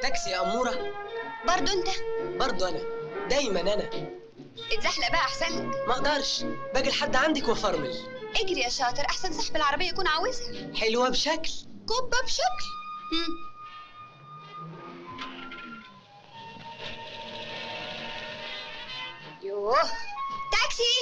تاكسي يا اموره برضو انت برضو انا دايما انا اتزحلق بقى احسن لك ما اقدرش باجي لحد عندك وافرمل اجري يا شاطر احسن صاحب العربيه يكون عاوزها حلوه بشكل كوبا بشكل مم. يوه تاكسي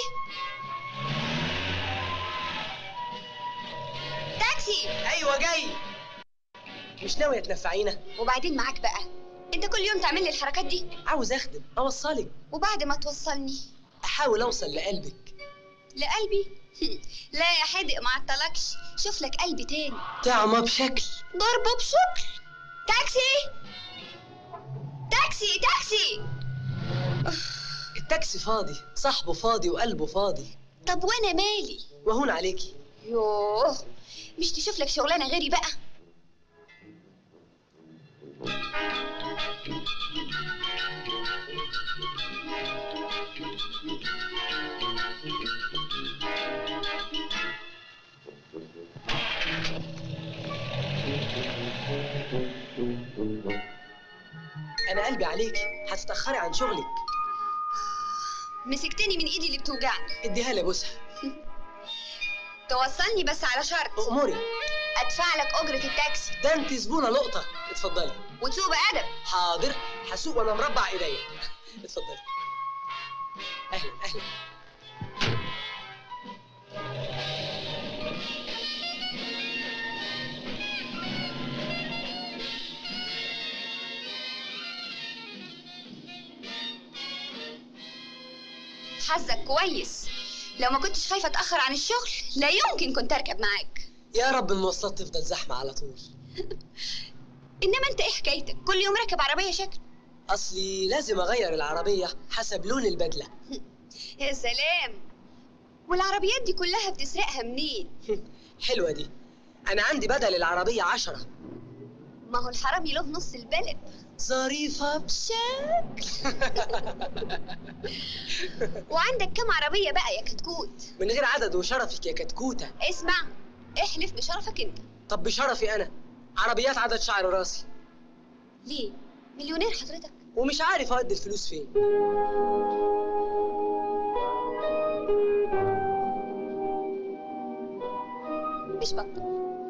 تاكسي ايوه جاي مش ناويه تنفعينا وبعدين معاك بقى انت كل يوم تعمل لي الحركات دي عاوز اخدم اوصلك وبعد ما توصلني احاول اوصل لقلبك لقلبي لا يا حدق ما عطلكش شوف لك قلبي تاني طعمه بشكل ضربه بشكل تاكسي تاكسي تاكسي التاكسي فاضي صاحبه فاضي وقلبه فاضي طب وانا مالي وهون عليكي يوه مش تشوف لك شغلانه غيري بقى انا قلبي عليكي هتتاخري عن شغلك مسكتني من ايدي اللي بتوجعني اديها لي بوسها توصلني بس على شرط اموري ادفع لك اجره التاكسي ده انت زبونه لقطه اتفضلي وتسوق بادب حاضر هسوق وانا مربع ايديا اتفضلي اهلا اهلا حظك كويس لو ما كنتش خايفه اتاخر عن الشغل لا يمكن كنت اركب معاك يا رب المواصلات تفضل زحمه على طول انما انت ايه حكايتك كل يوم راكب عربيه شكل اصلي لازم اغير العربيه حسب لون البدله يا سلام والعربيات دي كلها بتسرقها منين حلوه دي انا عندي بدل العربيه عشرة ما هو الحرامي له نص البلد ظريفه شكل وعندك كم عربيه بقى يا كتكوت من غير عدد وشرفك يا كتكوته اسمع احلف بشرفك انت طب بشرفي انا عربيات عدد شعر راسي ليه مليونير حضرتك ومش عارف اودي الفلوس فين مش بطل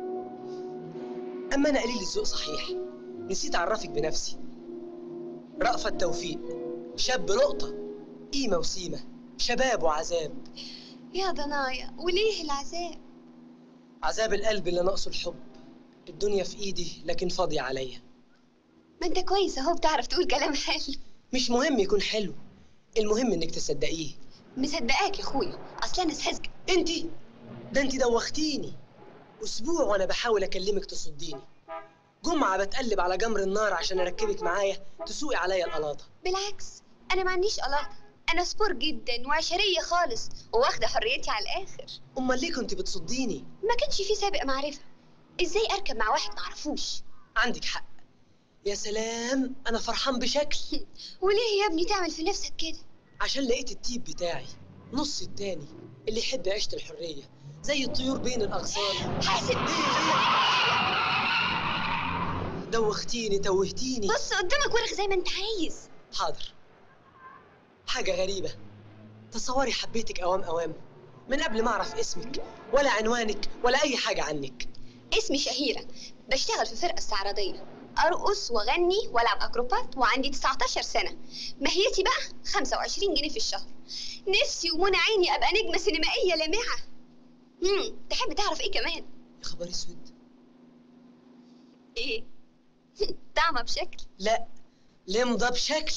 اما انا قليل الذوق صحيح نسيت اعرفك بنفسي رأفت توفيق شاب لقطه قيمه وسيمه شباب وعذاب يا ضنايا وليه العذاب عذاب القلب اللي ناقصه الحب الدنيا في ايدي لكن فاضيه عليا ما انت كويس اهو بتعرف تقول كلام حلو مش مهم يكون حلو المهم انك تصدقيه مصدقاك يا اخويا اصل انا ساذجه انتي ده انتي دوختيني اسبوع وانا بحاول اكلمك تصديني جمعه بتقلب على جمر النار عشان اركبك معايا تسوقي عليا القلاطه بالعكس انا ما عنديش قلاطه انا سبور جدا وعشريه خالص وواخده حريتي على الاخر امال ليه كنت بتصديني ما كانش في سابق معرفه ازاي اركب مع واحد معرفوش عندك حق يا سلام انا فرحان بشكل وليه يا ابني تعمل في نفسك كده عشان لقيت التيب بتاعي نص التاني اللي يحب عيشه الحريه زي الطيور بين الاغصان حاسب دوختيني توهتيني بص قدامك ورغ زي ما انت عايز حاضر حاجة غريبة تصوري حبيتك أوام أوام من قبل ما أعرف اسمك ولا عنوانك ولا أي حاجة عنك اسمي شهيرة بشتغل في فرقة استعراضية أرقص وأغني وألعب أكروبات وعندي 19 سنة ماهيتي بقى 25 جنيه في الشهر نفسي ومنى عيني أبقى نجمة سينمائية لامعة امم تحب تعرف إيه كمان؟ يا خبر اسود إيه؟ طعمة بشكل لا لمضة بشكل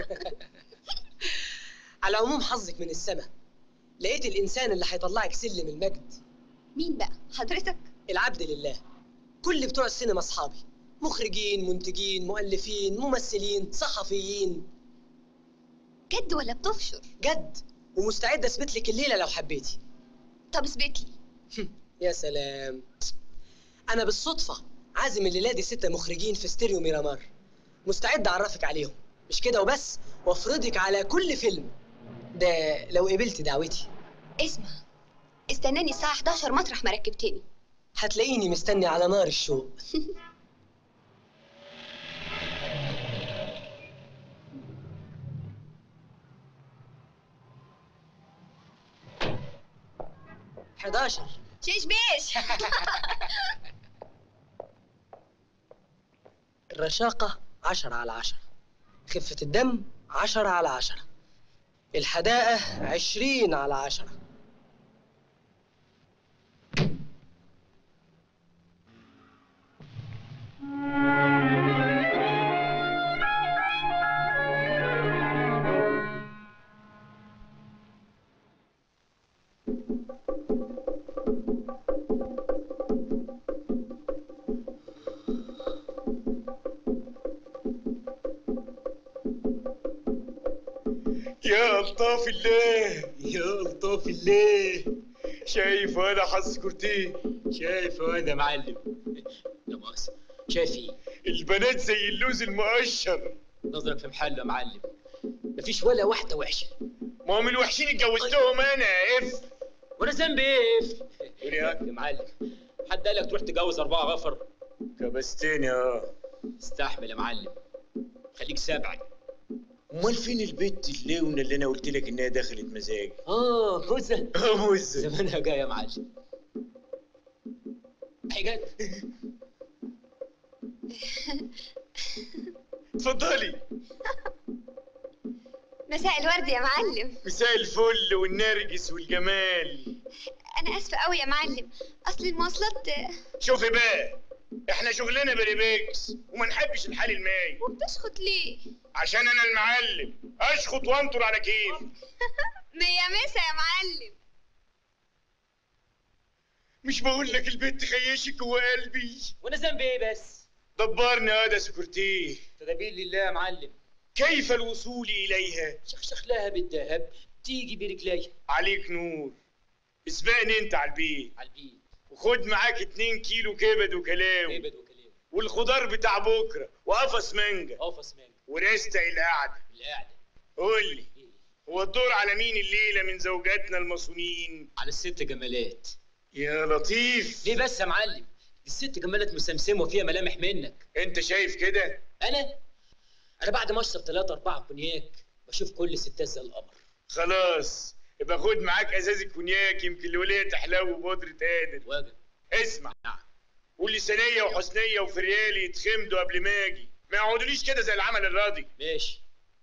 على العموم حظك من السما لقيت الإنسان اللي هيطلعك سلم المجد مين بقى؟ حضرتك؟ العبد لله كل بتوع السينما أصحابي مخرجين منتجين مؤلفين ممثلين صحفيين جد ولا بتفشر؟ جد ومستعد أثبت لك الليلة لو حبيتي طب اثبت لي يا سلام أنا بالصدفة عازم الليلة دي ستة مخرجين في ستيريو ميرامار مستعد أعرفك عليهم مش كده وبس وافرضك على كل فيلم ده لو قبلت دعوتي اسمع استناني الساعة 11 مطرح ما ركبتني هتلاقيني مستني على نار الشوق 11 شيش بيش الرشاقة 10 على 10 خفة الدم 10 على 10 الحداقة 20 على 10 يا الطاف الله يا الطاف الله شايف انا حظ كورتيه شايف وانا معلم لا مؤاخذة شايف ايه؟ البنات زي اللوز المقشر نظرك في محل يا معلم مفيش ولا واحدة وحشة ما هم الوحشين اتجوزتهم انا اف وانا ذنبي ايه؟ قول يا يا معلم حد قالك تروح تجوز أربعة غفر كبستني اه استحمل يا معلم خليك سابعي امال فين البت الليونه اللي انا قلت لك انها دخلت مزاجي اه موزة اه مزه زمانها جاية يا معلم حاجات اتفضلي مساء الورد يا معلم مساء الفل والنرجس والجمال انا اسفه قوي يا معلم اصل المواصلات آه، شوفي بقى احنا شغلنا بريبكس وما نحبش الحال الماي وبتشخط ليه عشان انا المعلم اشخط وانطر على كيف مية مسا يا معلم مش بقول لك البت خيشك جوه قلبي وانا ذنبي ايه بس؟ دبرني هذا سكرتيه تدابير لله يا معلم كيف الوصول اليها شخشخ لها بالذهب تيجي برجلي عليك نور اسبقني انت على البيت على البيت وخد معاك اتنين كيلو كبد وكلاوي كبد وكلام والخضار بتاع بكره وقفص مانجا قفص مانجا ورستق القعده القعدة قول لي إيه؟ هو الدور على مين الليله من زوجاتنا المصونين على الست جمالات يا لطيف ليه بس يا معلم؟ دي الست جمالات مسمسمة وفيها ملامح منك انت شايف كده انا انا بعد ما اشرب ثلاثة أربعة كونياك بشوف كل الستات زي القمر خلاص يبقى خد معاك ازاز الكونياك يمكن الوليه تحلو بودرة قادر واجب اسمع نعم قول لي سنيه وحسنيه وفريالي يتخمدوا قبل ما اجي ما يقعدوليش كده زي العمل الراضي ماشي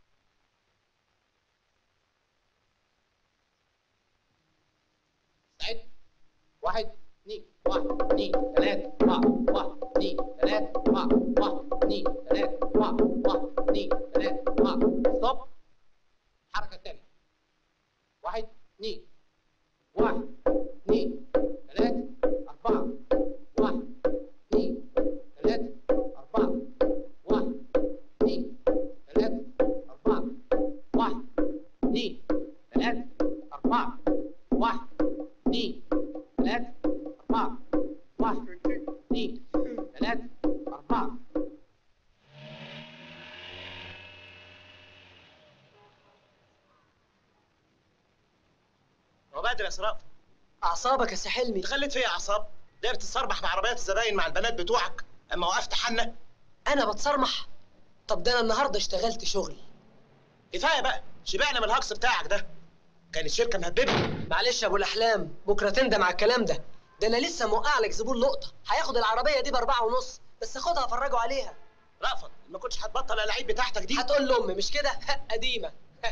سعيد واحد اثنين واحد اثنين ثلاثة أربعة واحد اثنين ثلاثة أربعة واحد اثنين ثلاثة أربعة واحد اثنين ثلاثة أربعة ستوب الحركة الثانية واحد اثنين واحد اثنين ثلاثة أربعة واحد اثنين ثلاثة أربعة واحد اثنين ثلاثة أربعة واحد اثنين ثلاثة أربعة واحد اثنين ثلاثة أربعة واحد اثنين ثلاثة أربعة هو بدر يا سراف اعصابك يا سحلمي انت خليت فيا اعصاب ليه بتتصربح مع عربيات الزباين مع البنات بتوعك اما وقفت حنة انا بتصرمح طب ده انا النهارده اشتغلت شغل كفايه بقى شبعنا من الهجص بتاعك ده كانت شركه مهببه معلش يا ابو الاحلام بكره تندم على الكلام ده ده انا لسه موقع لك زبون لقطه هياخد العربيه دي باربعه ونص بس خدها فرجوا عليها رأفت ما كنتش هتبطل الالعاب بتاعتك دي هتقول لامي مش كده قديمه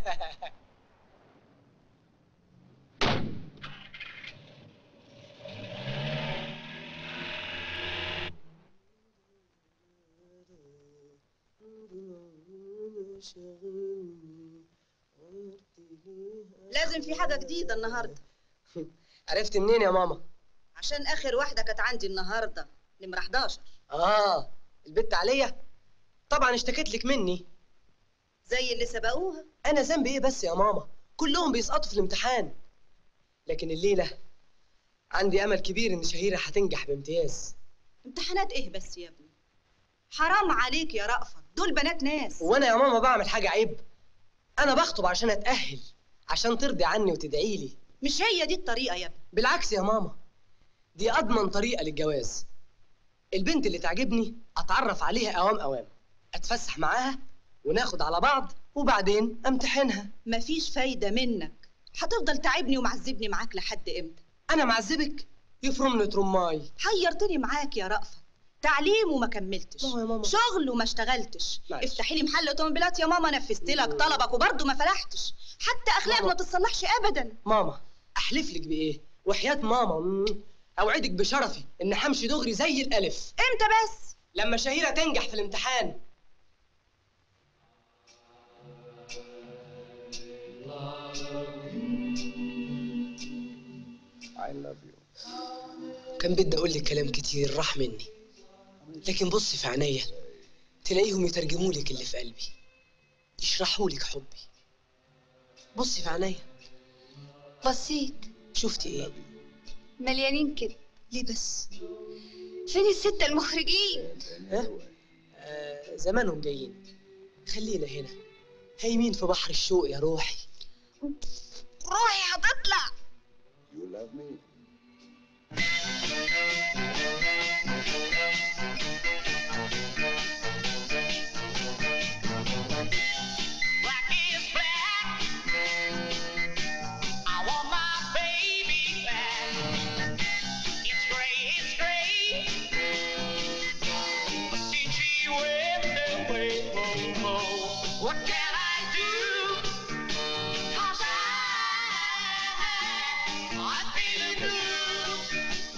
لازم في حاجة جديدة النهاردة عرفت منين يا ماما عشان آخر واحدة كانت عندي النهاردة نمرة 11 اه البت عليا طبعا اشتكيت لك مني زي اللي سبقوها انا ذنبي ايه بس يا ماما كلهم بيسقطوا في الامتحان لكن الليله عندي امل كبير ان شهيره هتنجح بامتياز امتحانات ايه بس يا ابني حرام عليك يا رأفت دول بنات ناس وانا يا ماما بعمل حاجه عيب انا بخطب عشان اتاهل عشان ترضي عني وتدعي لي مش هي دي الطريقة يا ابني بالعكس يا ماما دي اضمن طريقه للجواز البنت اللي تعجبني اتعرف عليها اوام اوام اتفسح معاها وناخد على بعض وبعدين امتحنها مفيش فايدة منك هتفضل تعبني ومعذبني معاك لحد امتى انا معذبك يفرم لي ترماي حيرتني معاك يا رأفت تعليم وما كملتش ما هو يا ماما. شغل وما اشتغلتش معلش. افتحي لي محل اوتوموبيلات يا ماما نفذت لك طلبك وبرضه ما فلحتش حتى اخلاق ماما. ما تتصلحش ابدا ماما احلف لك بايه وحياه ماما مم، اوعدك بشرفي ان همشي دغري زي الالف امتى بس لما شهيره تنجح في الامتحان كان بدي اقول لك كلام كتير راح مني لكن بصي في عينيا تلاقيهم يترجموا لك اللي في قلبي يشرحوا لك حبي بصي في عينيا بسيط شفتي ايه مليانين كده ليه بس فين الستة المخرجين ها آه زمانهم جايين خلينا هنا هايمين في بحر الشوق يا روحي روحي هتطلع Black is black. I want my baby back. It's gray, it's gray. Since she went away, oh, oh. what can I do? 'Cause I, I feel blue.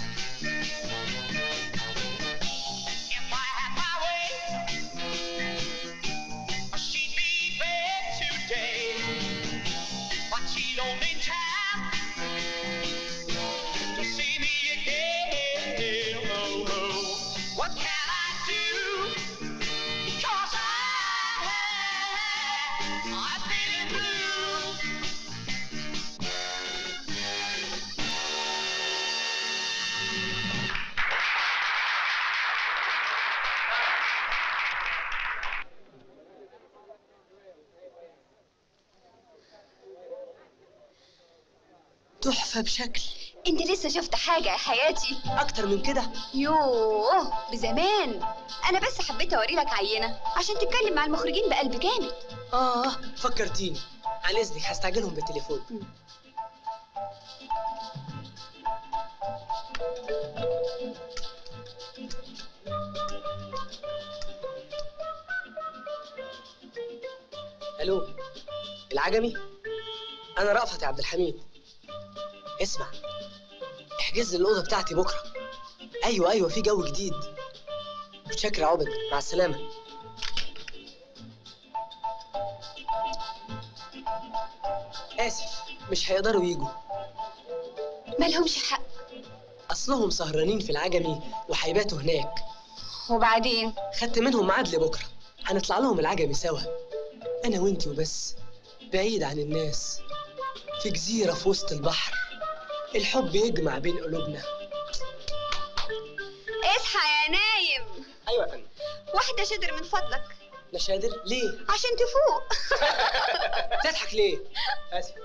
If I had my way. She'd be back today, but she don't in time to see me again. Oh, oh. What can I do? 'Cause I, I'm feeling blue. تحفة بشكل انت لسه شفت حاجة يا حياتي أكتر من كده يوه بزمان انا بس حبيت اوري لك عينة عشان تتكلم مع المخرجين بقلب جامد آه فكرتيني عن إذنك هستعجلهم بالتليفون ألو العجمي أنا رأفت يا عبد الحميد اسمع احجز لي الأوضة بتاعتي بكرة أيوة أيوة في جو جديد متشكر يا عبد مع السلامة آسف مش هيقدروا يجوا مالهمش حق أصلهم سهرانين في العجمي وهيباتوا هناك وبعدين خدت منهم ميعاد لبكرة هنطلع لهم العجمي سوا أنا وإنتي وبس بعيد عن الناس في جزيرة في وسط البحر الحب يجمع بين قلوبنا اصحى يا نايم أيوة يا فندم واحدة شدر من فضلك مش قادر ليه؟ عشان تفوق تضحك ليه؟ آسف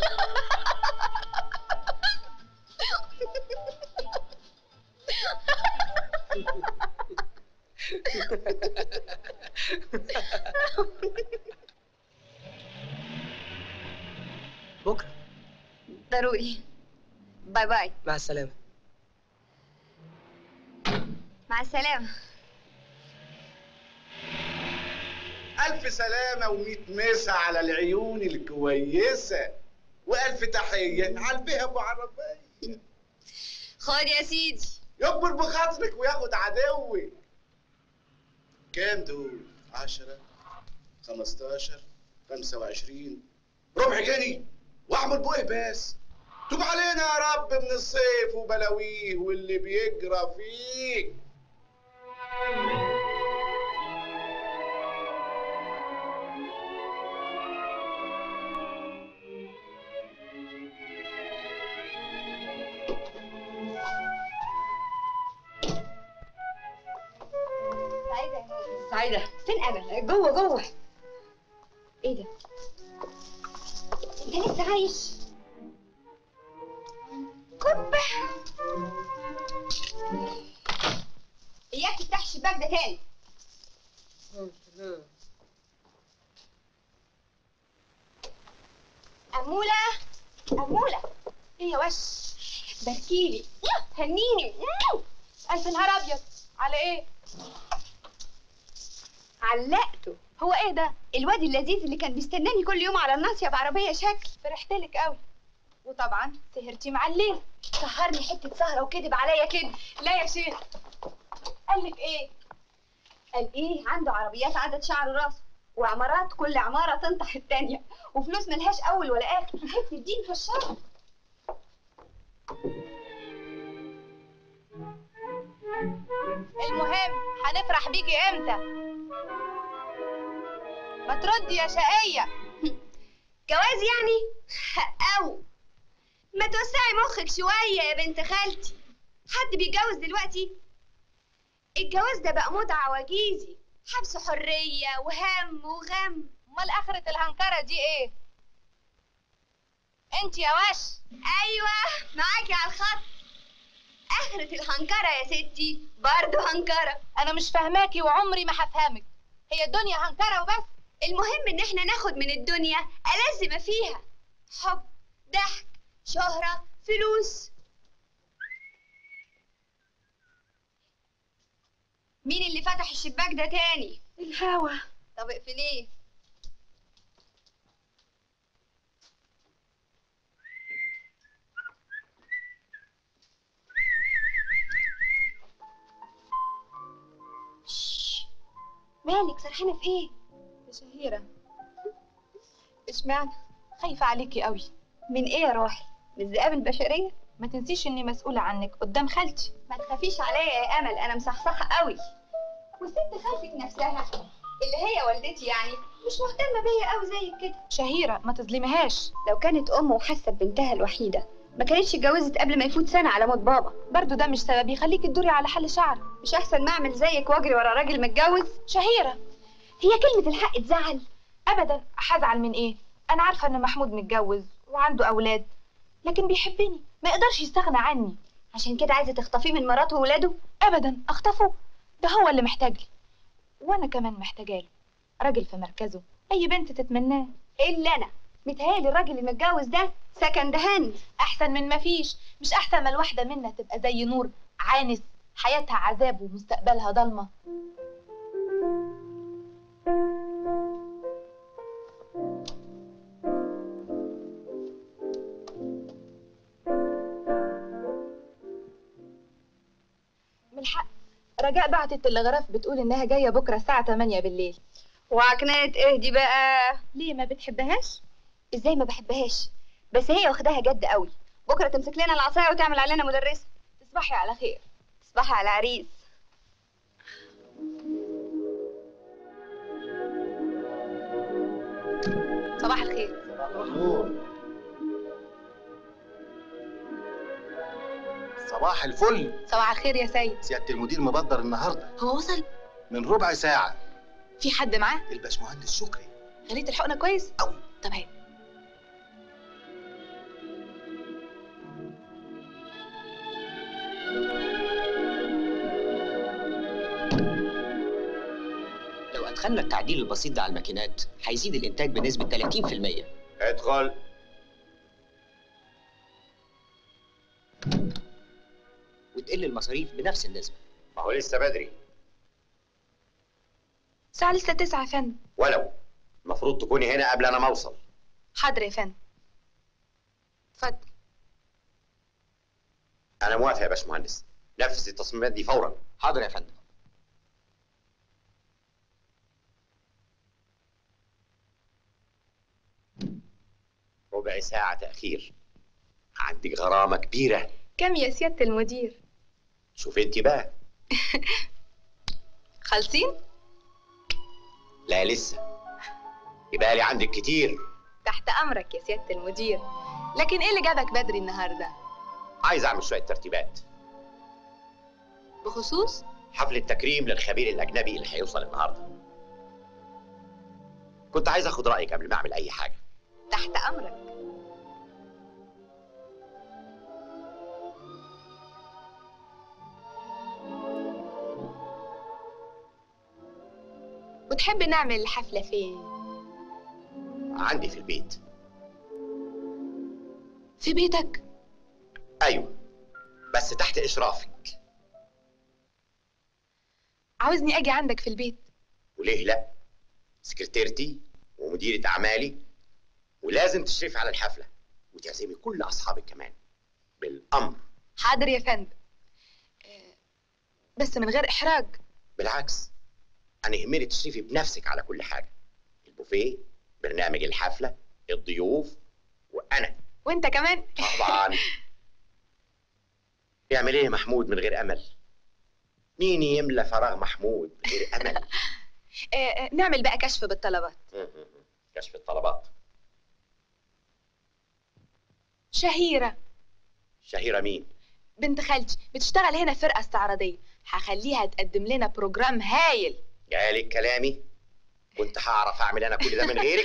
بكرة ضروري باي باي مع السلامة مع السلامة ألف سلامة وميت مسا على العيون الكويسة وألف تحية على البيه أبو عربية خد يا سيدي يكبر بخاطرك وياخد عدوي كام دول؟ عشرة خمستاشر خمسة وعشرين ربع جنيه واعمل بويه بس توب علينا يا رب من الصيف وبلاويه واللي بيجرى فيه سعيدة يا ماما. سعيدة فين أنا؟ جوه جوه ايه ده؟ انت لسه عايش؟ كبة اياك تفتح الشباك ده تاني أمولة أمولة ايه يا وش باركيلي هنيني الف نهار ابيض على ايه علقته هو ايه ده الواد اللذيذ اللي كان بيستناني كل يوم على الناصية بعربية شكل فرحت لك قوي وطبعا سهرتي مع الليل سهرني حتة سهرة وكذب عليا كده لا يا شيخ قال لك ايه قال ايه عنده عربيات عدد شعر راسه وعمارات كل عمارة تنطح التانية وفلوس ملهاش أول ولا آخر حتة الدين في الشر المهم هنفرح بيكي امتى ما تردي يا شقية جواز يعني أو ما توسعي مخك شوية يا بنت خالتي حد بيتجوز دلوقتي الجواز ده بقى موضة عواجيزي حبس حرية وهم وغم امال اخرة الهنكرة دي ايه انت يا وش أيوة معاكي على الخط آخرة الهنكرة يا ستي برضه هنكرة انا مش فاهماكي وعمري ما هفهمك هي الدنيا هنكرة وبس المهم إن احنا ناخد من الدنيا ألذ ما فيها حب ضحك شهرة فلوس مين اللي فتح الشباك ده تاني؟ الهوا طب اقفليه شش. مالك سرحانة في ايه؟ يا شهيرة اشمعنى؟ خايفة عليكي قوي من ايه يا روحي؟ من الذئاب البشرية؟ ما تنسيش اني مسؤولة عنك قدام خالتي ما تخافيش عليا يا امل انا مصحصحة قوي والست خالتك نفسها اللي هي والدتي يعني مش مهتمة بيا قوي زي كده شهيرة ما تظلميهاش لو كانت ام وحاسة ببنتها الوحيدة ما كانتش اتجوزت قبل ما يفوت سنة على موت بابا برضو ده مش سبب يخليكي تدوري على حل شعر مش احسن ما اعمل زيك واجري ورا راجل متجوز شهيرة هي كلمة الحق تزعل ابدا هزعل من ايه انا عارفة ان محمود متجوز وعنده اولاد لكن بيحبني ما يقدرش يستغنى عني عشان كده عايزة تخطفيه من مراته وولاده ابدا اخطفه ده هو اللي محتاج لي وانا كمان محتاجه له راجل في مركزه اي بنت تتمناه الا انا متهيألي الراجل اللي متجوز ده سكند هاند احسن من ما فيش مش احسن ما الواحده منا تبقى زي نور عانس حياتها عذاب ومستقبلها ضلمه من الحق رجاء بعتت التلغراف بتقول انها جايه بكره الساعه 8 بالليل وعكنات ايه دي بقى ليه ما بتحبهاش ازاي ما بحبهاش بس هي واخداها جد قوي بكره تمسك لنا العصايه وتعمل علينا مدرسه تصبحي على خير تصبحي على عريس صباح الخير صباح الفل صباح الخير يا سيد سيادة المدير مبدر النهارده هو وصل من ربع ساعة في حد معاه الباشمهندس شكري خليت الحقنه كويس أوي. طب هات لو ادخلنا التعديل البسيط ده على الماكينات هيزيد الانتاج بنسبه 30% ادخل وتقل المصاريف بنفس النسبه ما هو لسه بدري الساعه لسه 9 يا فندم ولو المفروض تكوني هنا قبل انا ما اوصل حاضر يا فندم اتفضل انا موافق يا باشمهندس نفذ التصميمات دي فورا حاضر يا فندم ربع ساعة تأخير عندك غرامة كبيرة كم يا سياده المدير شوف انت بقى خالصين لا لسه يبقى لي عندك كتير تحت امرك يا سياده المدير لكن ايه اللي جابك بدري النهارده عايز اعمل شوية ترتيبات بخصوص حفلة تكريم للخبير الأجنبي اللي هيوصل النهاردة كنت عايز اخد رأيك قبل ما اعمل أي حاجة تحت امرك وتحب نعمل الحفلة فين؟ عندي في البيت في بيتك؟ أيوة بس تحت اشرافك عاوزني اجي عندك في البيت وليه لا سكرتيرتي ومديرة اعمالي ولازم تشرفي على الحفله وتعزمي كل اصحابك كمان بالامر حاضر يا فندم آه، بس من غير احراج بالعكس انا يهمني تشرفي بنفسك على كل حاجه البوفيه برنامج الحفله الضيوف وانا وانت كمان طبعا يعمل ايه محمود من غير امل مين يملى فراغ محمود من غير امل آه، آه، نعمل بقى كشف بالطلبات كشف الطلبات شهيرة شهيرة مين بنت خالتي بتشتغل هنا في فرقة استعراضية هخليها تقدم لنا بروجرام هايل جالك كلامي كنت هعرف اعمل انا كل ده من غيرك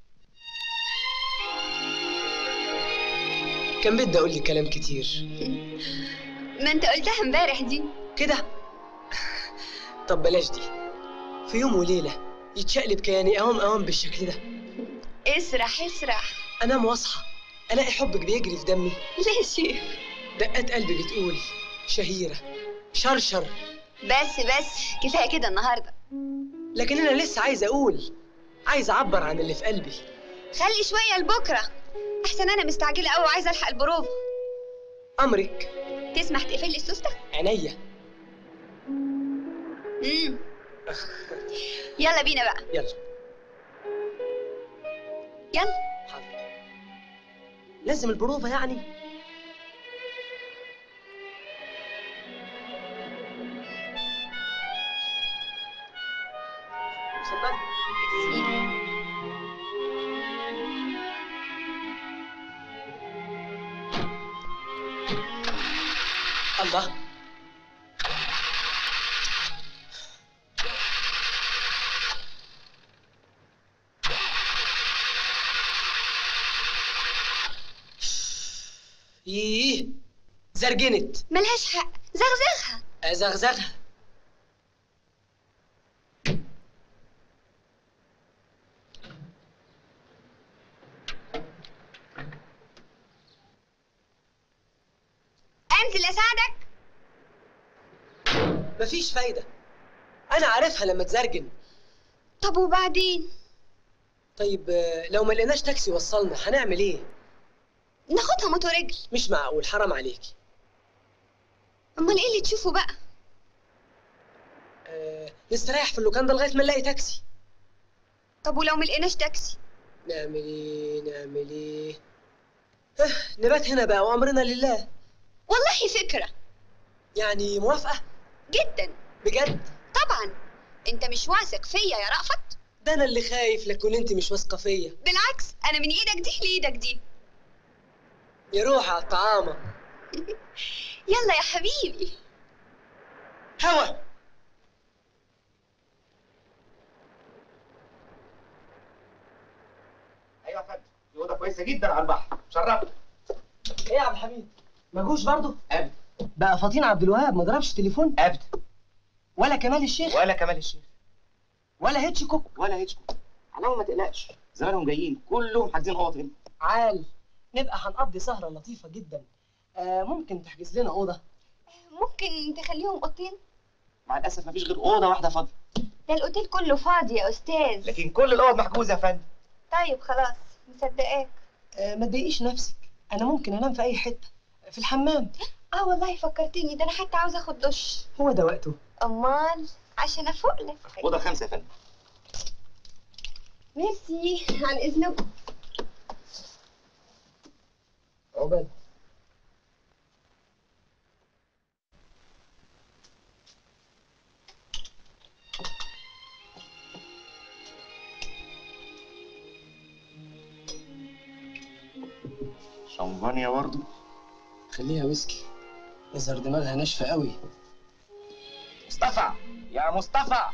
كان بدي اقول لك كلام كتير ما انت قلتها امبارح دي كده طب بلاش دي في يوم وليله يتشقلب كياني اهوم اهوم بالشكل ده اسرح اسرح انام واصحى الاقي حبك بيجري في دمي ليش دقات قلبي بتقول شهيره شرشر بس بس كفايه كده النهارده لكن انا لسه عايز اقول عايز اعبر عن اللي في قلبي خلي شويه لبكره احسن انا مستعجله قوي وعايزه الحق البروفه امرك تسمح تقفل لي السوسته عينيا امم يلا بينا بقى يلا يلا لازم البروفه يعني الله ايه زرجنت ملهاش حق زغزغها ازغزغها انزل اساعدك مفيش فايده انا عارفها لما تزرجن طب وبعدين طيب آه، لو ما لقيناش تاكسي وصلنا هنعمل ايه ناخدها موتو رجل مش معقول حرام عليكي امال ايه اللي تشوفه بقى آه، نستريح في اللوكان لغايه ما نلاقي تاكسي طب ولو ما لقيناش تاكسي نعمل ايه نعمل ايه آه، نبات هنا بقى وامرنا لله والله فكره يعني موافقه جدا بجد طبعا انت مش واثق فيا يا رأفت ده انا اللي خايف لكن انت مش واثقه فيا بالعكس انا من ايدك دي لايدك دي يا روح على الطعامه يلا يا حبيبي هوا ايوه يا فندم دي اوضه كويسه جدا على البحر شرفت ايه يا عبد الحميد ما جوش برضه ابدا بقى فاطين عبد الوهاب ما ضربش تليفون ابدا ولا كمال الشيخ ولا كمال الشيخ ولا هيتشكوك ولا هيتشكوك على ما تقلقش زمانهم جايين كلهم حاجزين اوض هنا عال نبقى هنقضي سهره لطيفه جدا آه ممكن تحجز لنا اوضه ممكن تخليهم اوضتين مع الاسف مفيش غير اوضه واحده فاضيه ده الاوتيل كله فاضي يا استاذ لكن كل الاوض محجوزه يا فندم طيب خلاص مصدقاك آه ما تضايقيش نفسك انا ممكن انام في اي حته في الحمام اه والله فكرتني ده انا حتى عاوزه اخد دش هو ده وقته امال عشان افوق لك اوضه خمسه يا فندم ميرسي عن اذنكم عقبال شمبانيا برضه خليها ويسكي يظهر دماغها ناشفه قوي مصطفى يا مصطفى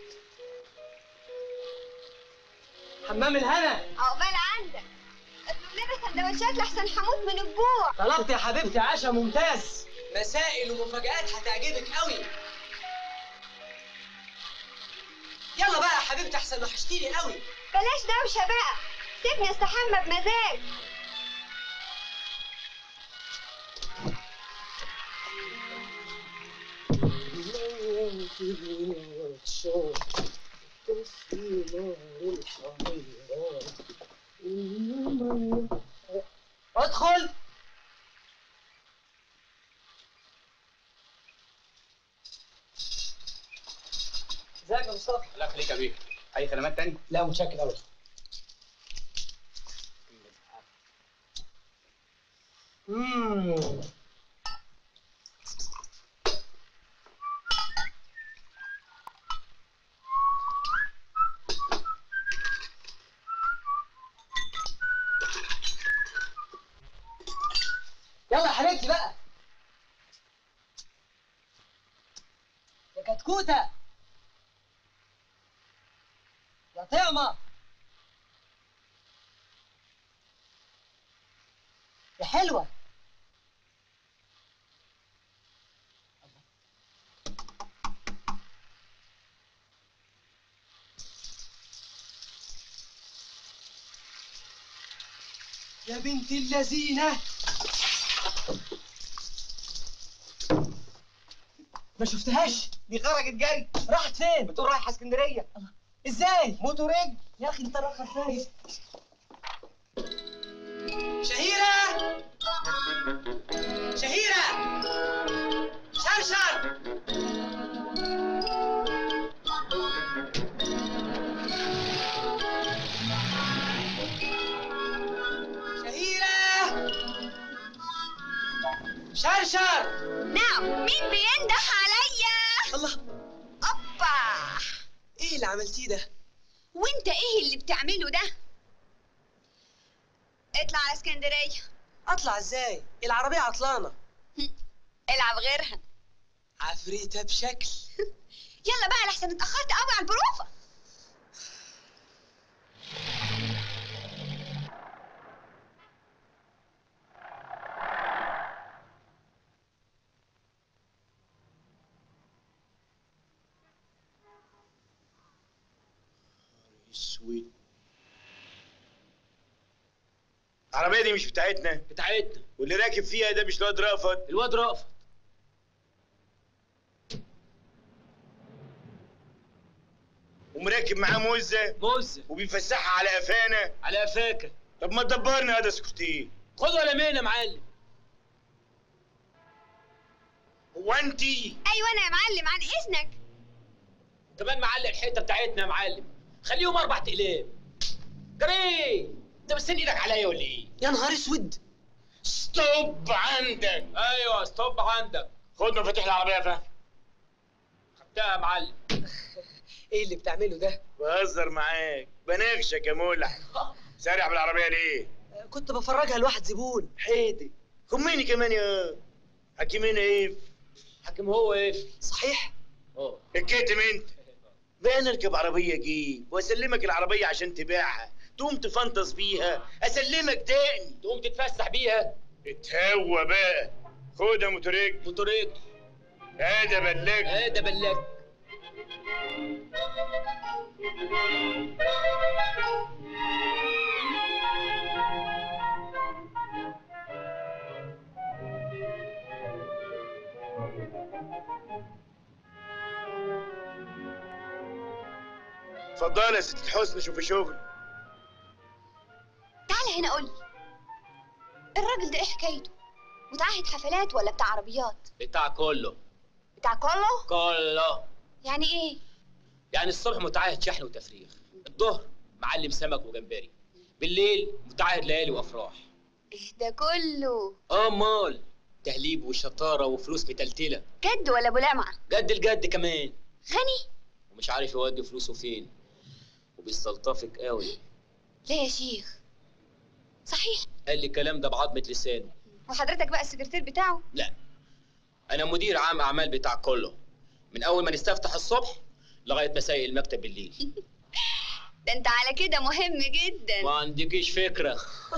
حمام الهنا عقبال عندك اطلب لبس سندوتشات لحسن حموت من الجوع طلبت يا حبيبتي عشاء ممتاز مسائل ومفاجآت هتعجبك قوي يلا بقى يا حبيبتي احسن وحشتيني قوي بلاش دوشة بقى سيبني استحمى بمزاج ادخل ازيك يا مصطفى الله يخليك يا بيه اي خدمات تاني لا متشكر قوي امم يلا يا حبيبتي بقى يا كتكوتة يا طعمة يا حلوة يا بنت اللذينة ما شفتهاش دي خرجت جري راحت فين بتقول رايحه اسكندريه ازاي موتو رجل يا اخي انت راخر فايز شهيرة شهيرة شرشر شهيرة شرشر نعم مين بينده عليا الله اوبا ايه اللي عملتيه ده وانت ايه اللي بتعمله ده اطلع على اسكندريه اطلع ازاي العربية عطلانة العب غيرها عفريتة بشكل يلا بقى لحسن اتاخرت قوي على البروفه اسود العربية دي مش بتاعتنا بتاعتنا واللي راكب فيها ده مش الواد رأفت الواد رأفت ومراكب معاه موزة موزة وبيفسحها على قفانا على قفاكة طب ما تدبرنا هذا سكرتيه خد ولا مين يا معلم هو انتي ايوه انا يا معلم عن اذنك كمان معلق الحته بتاعتنا يا معلم خليهم اربع تقلاب جري انت مستني ايدك عليا ولا ايه؟ يا نهار اسود ستوب عندك ايوه ستوب عندك خد مفاتيح العربية يا فهد خدتها يا معلم ايه اللي بتعمله ده بهزر معاك بنغشك يا مولع سارع بالعربية ليه؟ كنت بفرجها لواحد زبون حيدي خميني كمان يا حكيمين ايه؟ حاكم هو ايه؟ صحيح اه الكتم انت بقى انا اركب عربيه جيب واسلمك العربيه عشان تبيعها تقوم تفنطس بيها اسلمك تاني تقوم تتفسح بيها اتهوى بقى خد يا موتوريك موتوريك هذا بلاك ايه ده بلاك اتفضلي يا ست حسن شوفي شغل تعالى هنا قولي الراجل ده ايه حكايته متعهد حفلات ولا بتاع عربيات بتاع كله بتاع كله كله يعني ايه يعني الصبح متعهد شحن وتفريغ الظهر معلم سمك وجمبري بالليل متعهد ليالي وافراح ايه ده كله امال تهليب وشطاره وفلوس متلتله جد ولا ابو لمعه جد الجد كمان غني ومش عارف يودي فلوسه فين وبيستلطفك قوي ليه يا شيخ صحيح قال لي الكلام ده بعضمه لسانه وحضرتك بقى السكرتير بتاعه لا انا مدير عام اعمال بتاع كله من اول ما نستفتح الصبح لغايه مساء المكتب بالليل ده انت على كده مهم جدا ما عندكيش فكره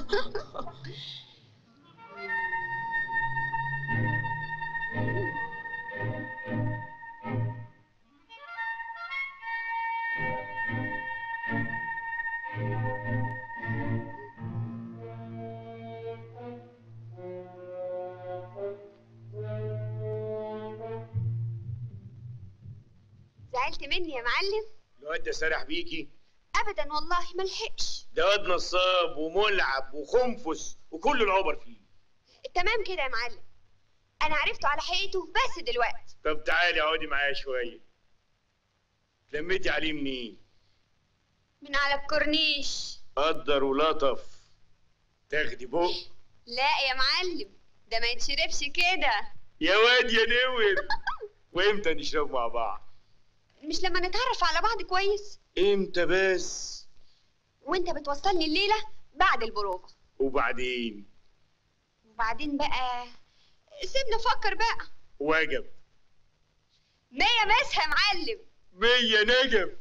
زعلت مني يا معلم الواد ده سرح بيكي ابدا والله ملحقش ده واد نصاب وملعب وخنفس وكل العبر فيه تمام كده يا معلم انا عرفته على حقيقته بس دلوقتي طب تعالي اقعدي معايا شويه لميتي عليه منين من على الكورنيش قدر ولطف تاخدي بق لا يا معلم ده ما يتشربش كده يا واد يا نور وامتى نشرب مع بعض مش لما نتعرف على بعض كويس امتى بس وانت بتوصلني الليله بعد البروفه وبعدين وبعدين بقى سيبنا افكر بقى وجب مية مسها يا معلم مية نجم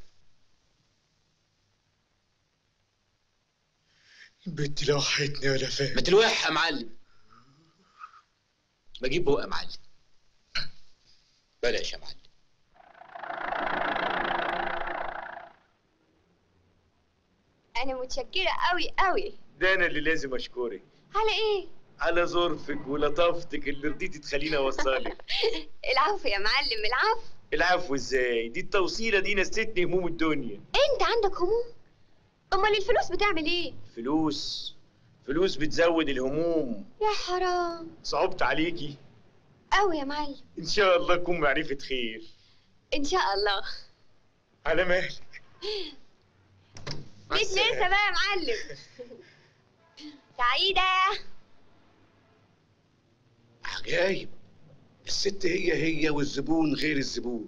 البت لوحتني ولا فاهم ما تلوح يا معلم بجيب بق يا معلم بلاش يا معلم انا متشكره قوي قوي ده انا اللي لازم اشكرك على ايه على ظرفك ولطافتك اللي رضيتي تخليني اوصلك العفو يا معلم العفو العفو ازاي دي التوصيله دي نستني هموم الدنيا انت عندك هموم امال الفلوس بتعمل ايه فلوس فلوس بتزود الهموم يا حرام صعبت عليكي قوي يا معلم ان شاء الله تكون معرفه خير ان شاء الله على مهلك مع ليك السلامة. لسه بقى يا معلم سعيده عجايب الست هي هي والزبون غير الزبون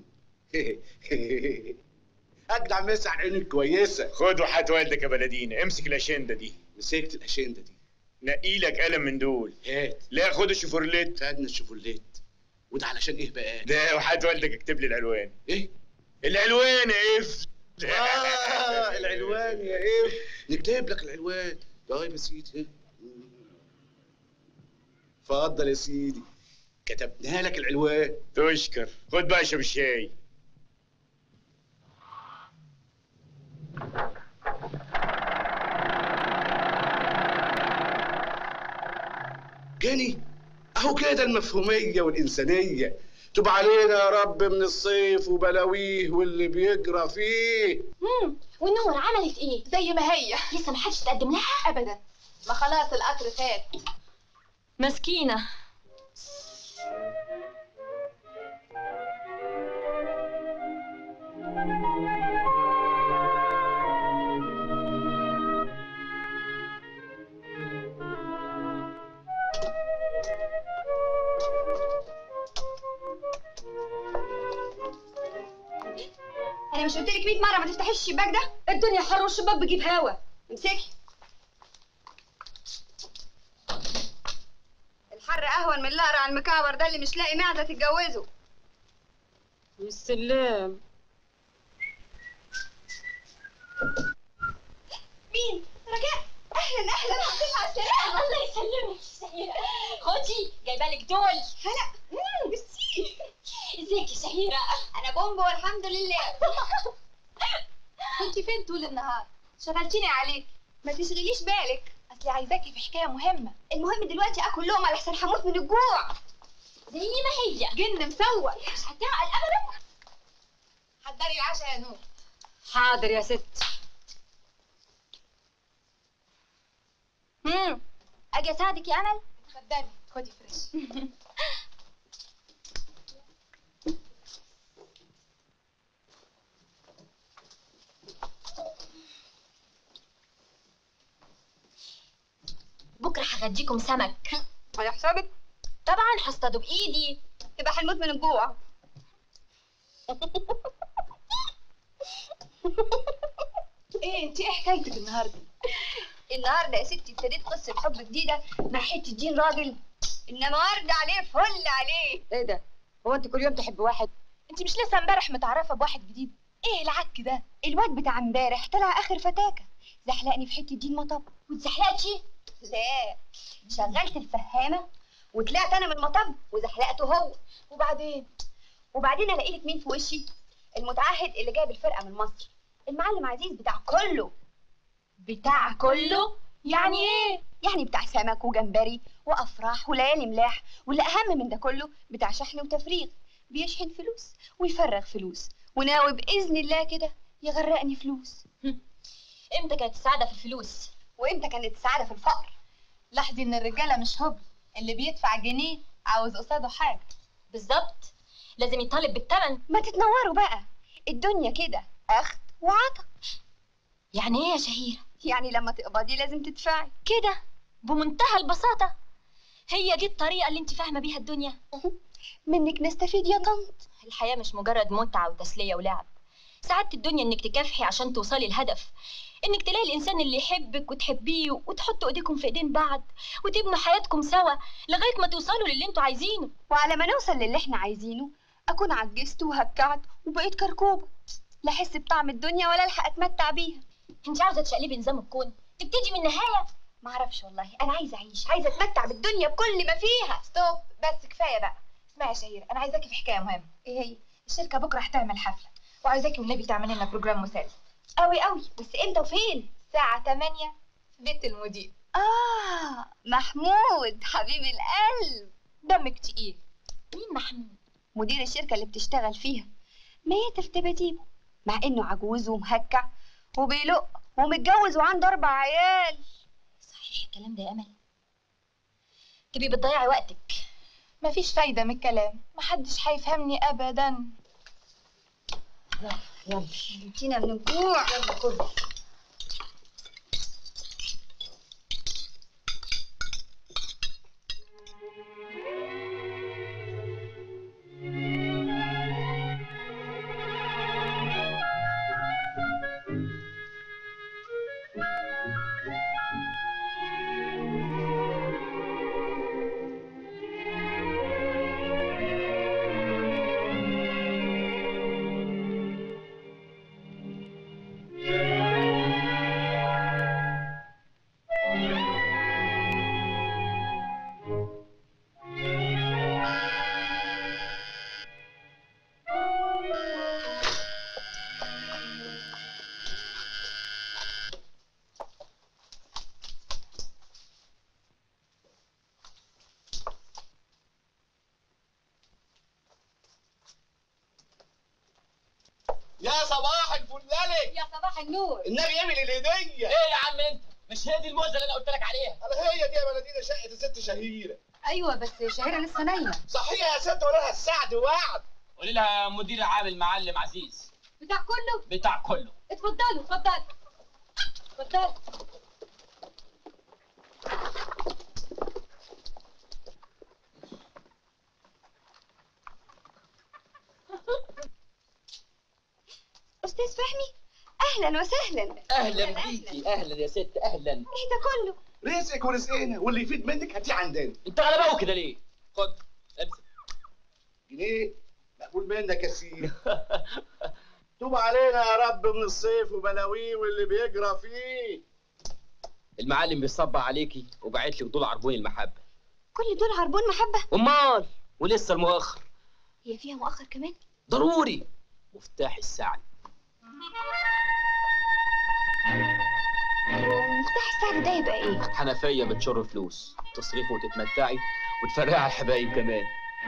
اجدع مسا على عينك كويسه خد وحات والدك يا بلدينا امسك الاشنده دي مسكت الاشنده دي نقي لك قلم من دول هات لا خد الشوفرليت خدنا الشوفوليت وده علشان ايه بقى ده وحات والدك اكتب لي العنوان ايه العنوان يا اف اه العنوان يا ايه نكتب لك العنوان طيب يا سيدي اتفضل يا سيدي كتبنا لك العنوان تشكر خد بقى اشرب الشاي جاني اهو كده المفهوميه والانسانيه تب علينا يا رب من الصيف وبلاويه واللي بيجرى فيه امم والنور عملت ايه زي ما هي لسه ما حدش تقدم لها ابدا ما خلاص القطر فات مسكينه انا مش قلت لك 100 مره ما تفتحيش الشباك ده الدنيا حر والشباك بيجيب هوا امسكي الحر اهون من القرع المكعور ده اللي مش لاقي معده تتجوزه السلام مين رجاء اهلا اهلا الحمد لله على السلامه الله يسلمك سهيرة خدي جايبه لك دول هلا مم، ميرسي ازيك يا سهيرة انا بومب والحمد لله كنت فين طول النهار شغلتيني عليك ما تشغليش بالك اصلي عايزاكي في حكايه مهمه المهم دلوقتي اكل لقمه لحسن هموت من الجوع زي ما هي جن مسوق مش هتعقل ابدا حضري العشاء يا نور حاضر يا ست امم اجي اساعدك يا امل اتفضلي خدي فريش بكره هغديكم سمك على حسابك طبعا هصطاده بايدي تبقى هنموت من الجوع ايه انت ايه حكايتك النهارده النهارده يا ستي ابتديت قصه حب جديده مع حته دين راجل انما ورد عليه فل عليه ايه ده هو انت كل يوم تحب واحد انت مش لسه امبارح متعرفه بواحد جديد ايه العك ده الواد بتاع امبارح طلع اخر فتاكه زحلقني في حته دين مطب واتزحلقتي لا شغلت الفهامه وطلعت انا من المطب وزحلقته هو وبعدين وبعدين الاقي لك مين في وشي المتعهد اللي جايب الفرقه من مصر المعلم عزيز بتاع كله بتاع كله يعني ايه يعني بتاع سمك وجمبري وافراح وليالي ملاح واللي اهم من ده كله بتاع شحن وتفريغ بيشحن فلوس ويفرغ فلوس وناوي باذن الله كده يغرقني فلوس امتى كانت السعاده في الفلوس وامتى كانت السعاده في الفقر لاحظي ان الرجاله مش هبل اللي بيدفع جنيه عاوز قصاده حاجه بالظبط لازم يطالب بالثمن ما تتنوروا بقى الدنيا كده اخد وعطا يعني ايه يا شهيره يعني لما تقبضي لازم تدفعي كده بمنتهى البساطه هي دي الطريقه اللي انت فاهمه بيها الدنيا منك نستفيد يا طنط الحياه مش مجرد متعه وتسليه ولعب سعادة الدنيا انك تكافحي عشان توصلي الهدف انك تلاقي الانسان اللي يحبك وتحبيه وتحطوا ايديكم في ايدين بعض وتبنوا حياتكم سوا لغايه ما توصلوا للي انتوا عايزينه وعلى ما نوصل للي احنا عايزينه اكون عجزت وهكعت وبقيت كركوبه لا احس بطعم الدنيا ولا الحق اتمتع بيها انت عاوزه تشقلبي نظام الكون تبتدي من النهايه معرفش والله انا عايزه اعيش عايزه اتمتع بالدنيا بكل ما فيها ستوب بس كفايه بقى اسمعي يا شهيره انا عايزاكي في حكايه مهمه ايه هي الشركه بكره هتعمل حفله وعايزاكي والنبي تعملي لنا بروجرام مسلي قوي قوي بس امتى وفين الساعه 8 في بيت المدير اه محمود حبيب القلب دمك تقيل مين محمود مدير الشركه اللي بتشتغل فيها ميت في تباديبه مع انه عجوز ومهكع وبيلق ومتجوز وعنده اربع عيال صحيح الكلام ده يا امل تبقي بتضيعي وقتك مفيش فايده من الكلام محدش هيفهمني ابدا يلا جينا من الجوع يلا كله يا صباح الفلالي يا صباح النور النبي يعمل الهديه ايه يا عم انت مش هي دي الموزه اللي انا قلت لك عليها انا هي دي يا بلدينا شقه الست شهيره ايوه بس شهيره لسه نايمه صحيح يا ست ولا لها السعد وعد قولي لها مدير عام المعلم عزيز بتاع كله بتاع كله اتفضلوا اتفضلوا اتفضلوا استاذ فهمي اهلا وسهلا اهلا بيكي اهلا يا ست اهلا ايه ده كله رزقك ورزقنا واللي يفيد منك هاتيه عندنا انت غلباوي كده ليه خد امسك جنيه مقبول منك يا سيدي توب علينا يا رب من الصيف وبلاويه واللي بيجرى فيه المعلم بيصب عليكي وبعت لك دول عربون المحبه كل دول عربون محبه امال ولسه المؤخر هي فيها مؤخر كمان ضروري مفتاح السعد ومفتاح السعد ده يبقى ايه حنفيه بتشر فلوس تصرفي وتتمتعي وتفرقي على الحبايب كمان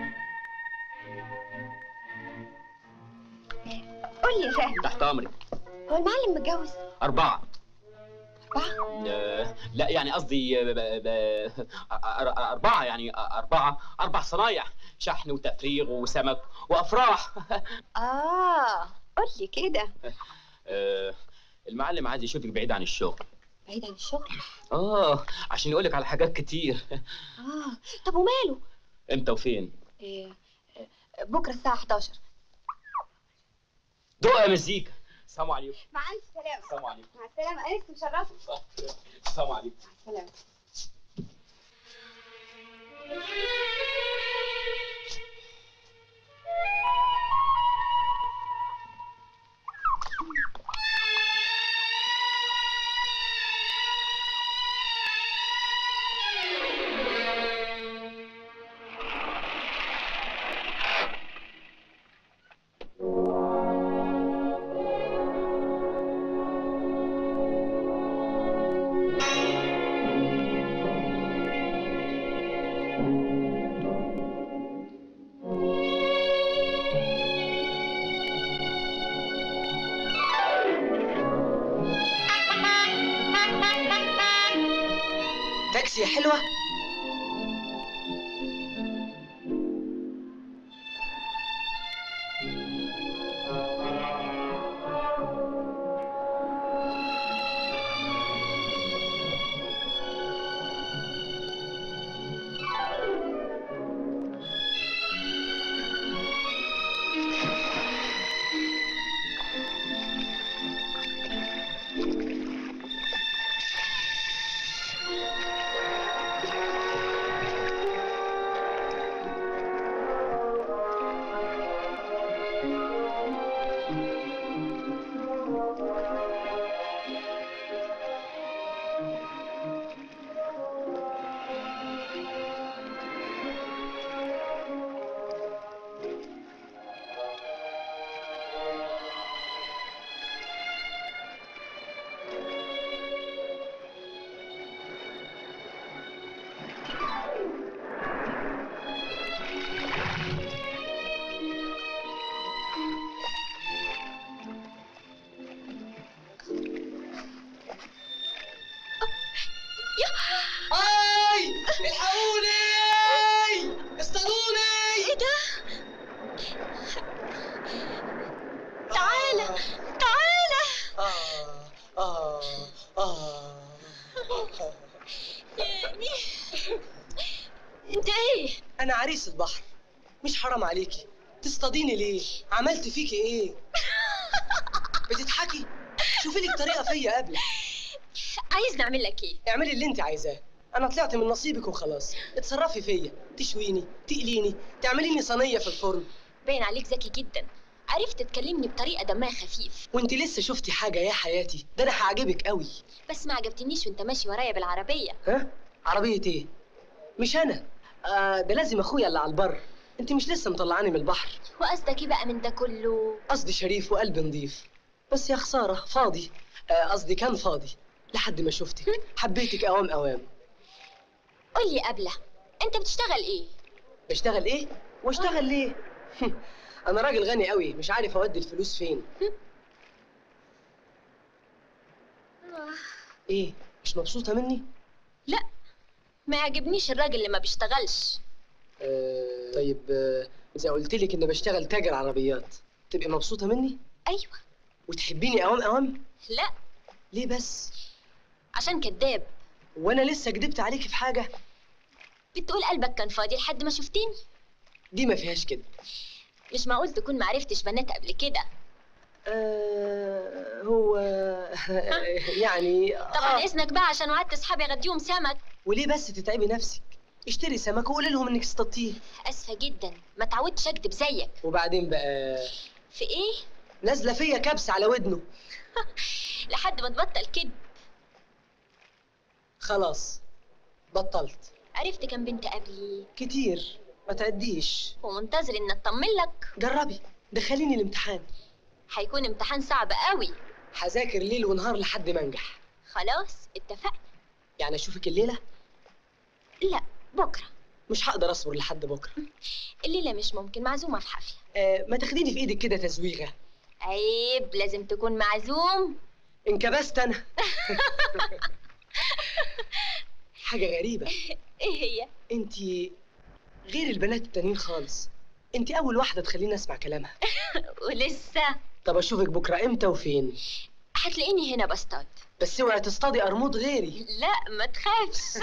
قول لي يا فهمي تحت امرك هو المعلم متجوز اربعه أربعة؟ آه، لا يعني قصدي ب- ب- ب- أر- أر- أربعة يعني أربعة أربع صنايع شحن وتفريغ وسمك وأفراح اه قول لي كده آه، المعلم عايز يشوفك بعيد عن الشغل بعيد عن الشغل اه عشان يقولك على حاجات كتير اه طب وماله امتى وفين إيه آه، بكره الساعه 11 دق يا مزيكا السلام عليكم مع الف سلامه السلام عليكم مع السلامه انس مشرفه السلام عليكم مع السلامه تاكسي يا حلوه اي الحقوني اصطادوني ايه ده تعالى تعالى آه آه آه يعني انت ايه أنا عريس البحر مش حرام عليكي تصطاديني ليه؟ عملت فيكي إيه؟ بتضحكي؟ شوفي لك طريقة فيا قبل عايز نعمل لك ايه اعملي اللي أنت عايزاه أنا طلعت من نصيبك وخلاص اتصرفي فيا تشويني تقليني تعمليني صينية في الفرن باين عليك ذكي جدا عرفت تكلمني بطريقه دمها خفيف وانت لسه شفتي حاجة يا حياتي ده أنا هعجبك قوي بس ما عجبتنيش وانت ماشي ورايا بالعربيه ها؟ عربية إيه؟ مش أنا آه ده لازم أخويا اللي على البر أنت مش لسه مطلعاني من البحر وقصدك ايه بقى من ده كله قصدي شريف وقلب نضيف بس يا خسارة فاضي آه، قصدي كان فاضي لحد ما شفتك حبيتك أوام أوام قول لي قبله انت بتشتغل ايه بشتغل إيه؟ واشتغل ليه؟ أنا راجل غني قوي مش عارف أودي الفلوس فين إيه؟ مش مبسوطة مني؟ لا ما يعجبنيش الراجل اللي ما بيشتغلش آه طيب آه إذا قلت لك إني بشتغل تاجر عربيات تبقي مبسوطة مني؟ ايوه وتحبيني أوام أوام؟ لا ليه بس؟ عشان كذاب وأنا لسه كدبت عليكي في حاجة؟ بتقول قلبك كان فاضي لحد ما شفتني دي ما فيهاش كده مش معقول تكون معرفتش بنات قبل كده آه هو يعني طبعا اذنك بقى عشان وعدت اصحابي اغديهم سمك وليه بس تتعبي نفسك اشتري سمك وقولي لهم انك اصطادتيه اسفه جدا ما تعودتش اكدب زيك وبعدين بقى في ايه نازله فيا كبس على ودنه لحد ما تبطل كده خلاص بطلت عرفت كم بنت قبلي كتير ما تعديش ومنتظر ان اطمن لك جربي دخليني الامتحان هيكون امتحان صعب قوي هذاكر ليل ونهار لحد ما انجح خلاص اتفقنا يعني اشوفك الليله لا بكره مش هقدر اصبر لحد بكره الليله مش ممكن معزومه في حفله آه ما تاخديني في ايدك كده تزويغه عيب لازم تكون معزوم انكبست انا حاجه غريبه ايه هي انت غير البنات التانيين خالص انت اول واحده تخليني اسمع كلامها ولسه طب اشوفك بكره امتى وفين هتلاقيني هنا بصطاد بس اوعي تصطادي قرموط غيري لا ما تخافش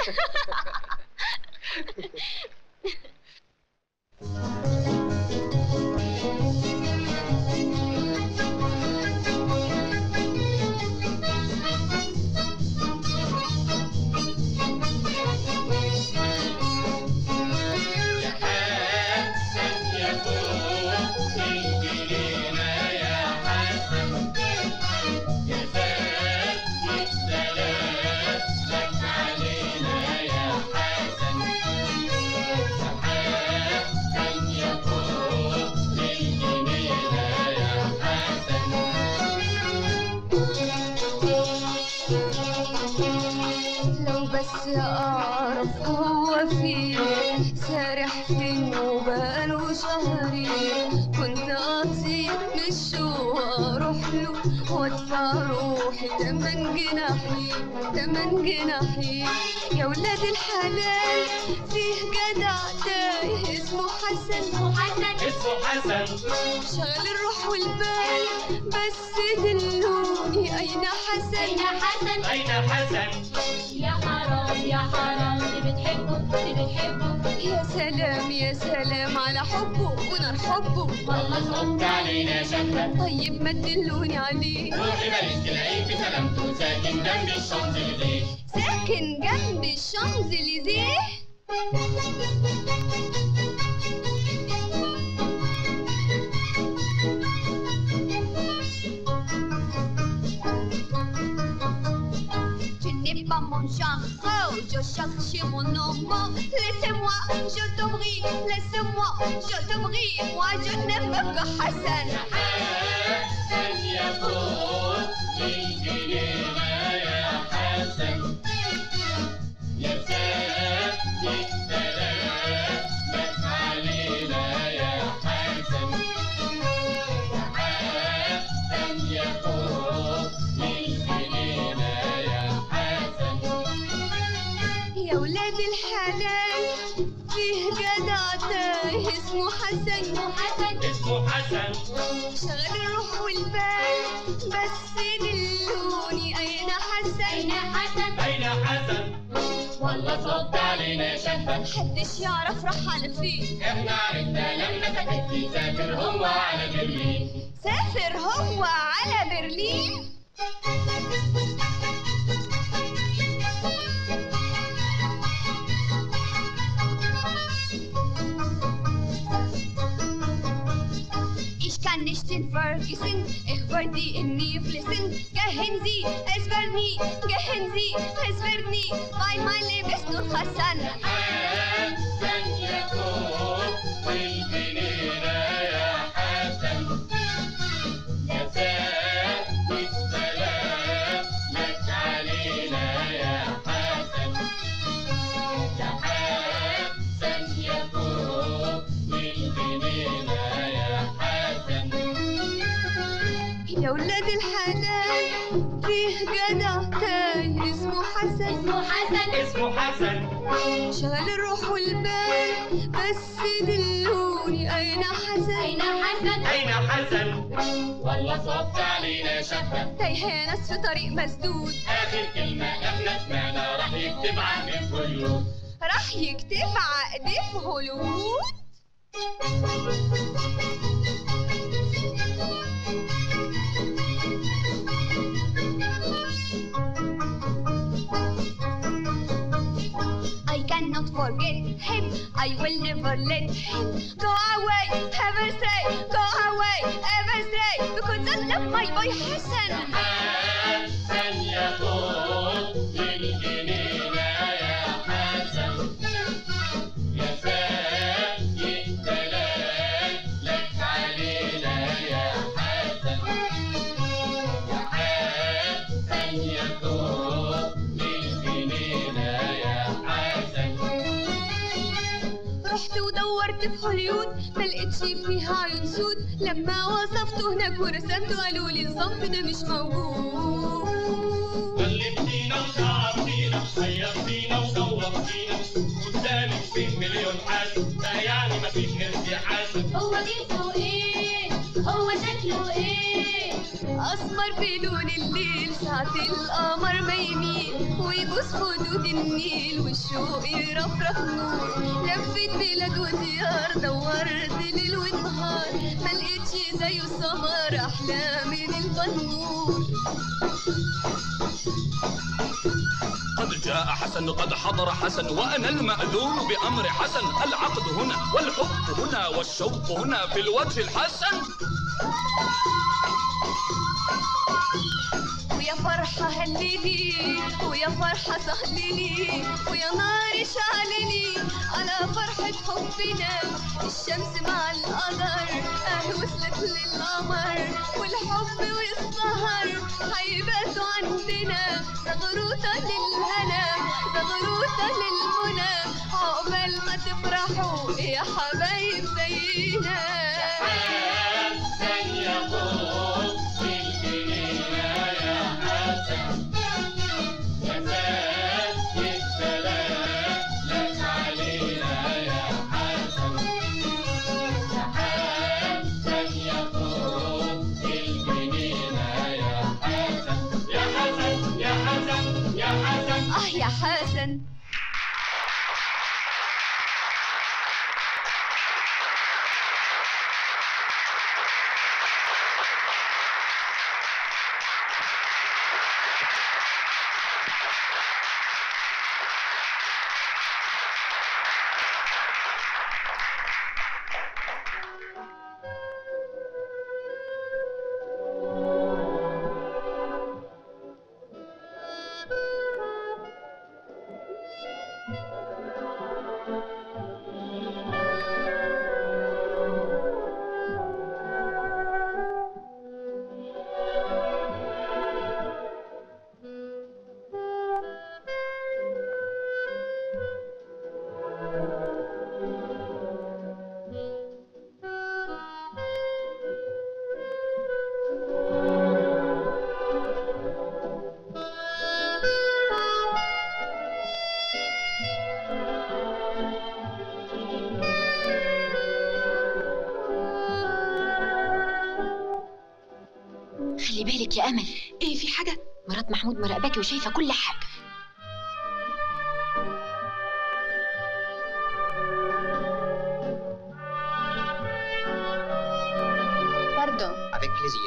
لو بس اعرف هو فين سارح فين وبقاله شهرين كنت اطير من الشوق واروح له وادفع روحي تمن جناحي تمن جناحي يا ولاد الحلال فيه جدع تايه اسمه حسن اسمه حسن اسمه حسن شغل الروح والبال بس دلوني اين حسن اين حسن أين حسن يا حرام يا حرام اللي بتحبه اللي بتحبه يا سلام يا سلام على حبه ونار حبه والله صوت علينا شكلك طيب ما تدلوني عليه روحي ماليش تلاقيه في سلامته ساكن جنب الشانزليزيه ساكن جنب الشانزليزيه Tu n'es pas mon genre, je cherche mon homme. Laissez-moi, je te prie, laisse-moi, je te prie. Moi, je n'aime que Hassan. حسن يقول للجنين يا حسن يا سيدي سلامك علينا يا حسن يا حسن يقول للجنين يا حسن يا ولاد الحلال فيه جدع تايه اسمه حسن اسمه حسن اسمه حسن شغل الروح والبال بس دلوني اين حسن اين حسن أين حسن والله صوت علينا شفا محدش يعرف راح على فين احنا عرفنا لما سكت يسافر هو على برلين سافر هو على برلين Ich kann nicht in vergessen, ich wollte ihn nie fließen. Gehen Sie, es wird nie, gehen Sie, es wird nie, weil mein Leben ist nur Hassan. حسن يقول للجنين يا حسن يا سيدي السلام لك علينا يا حسن يا حسن يقول للجنين يا حسن يا ولاد الحلال فيه جدع تاني اسمه حسن اسمه حسن اسمه حسن شغل الروح والبال بس دلوني اين حسن اين حسن أين حسن والله صوت علينا شفا تايهة يا ناس في طريق مسدود آخر كلمة احنا سمعنا راح يكتب عن الخيوط راح يكتب عقد في هوليوود I cannot forget him. I will never let him go away, ever say, go away, ever say, because I love my boy Hassan. حسن يقول للجنين يا حسن يا سيدي سلام لك علينا يا حسن يا حسن يقول للجنين يا حسن رحت ودورت في هوليوود ما لقيتش فيها عيون سود لما وصفته هناك ورسمته قالوا لي الصنف ده مش موجود كلمتينا وشعرتينا حيرتينا ودورتينا قدامك في مليون حاسب ده يعني مفيش غير في حاسب هو جنسه ايه هو شكله ايه اسمر في لون الليل ساعة القمر ما يميل ويبوس خدود النيل والشوق يرفرف نور لفت بلاد وديار دورت ليل ونهار ما لقيتش زيه السمر احلى من البنور قد جاء حسن قد حضر حسن وأنا المأذون بأمر حسن العقد هنا والحب هنا والشوق هنا في الوجه الحسن ويا فرحة هللي ويا فرحة سهللي ويا نار شعللي على فرحة حبنا الشمس مع القمر أهي وصلت للقمر والحب والسهر هيباتوا عندنا زغروطة للهنا زغروطة للمنى عقبال ما تفرحوا يا حبايب زينا حسن يقول للجنين خلي بالك يا امل ايه في حاجه مرات محمود مراقباكي وشايفه كل حاجه باردون Avec plaisir.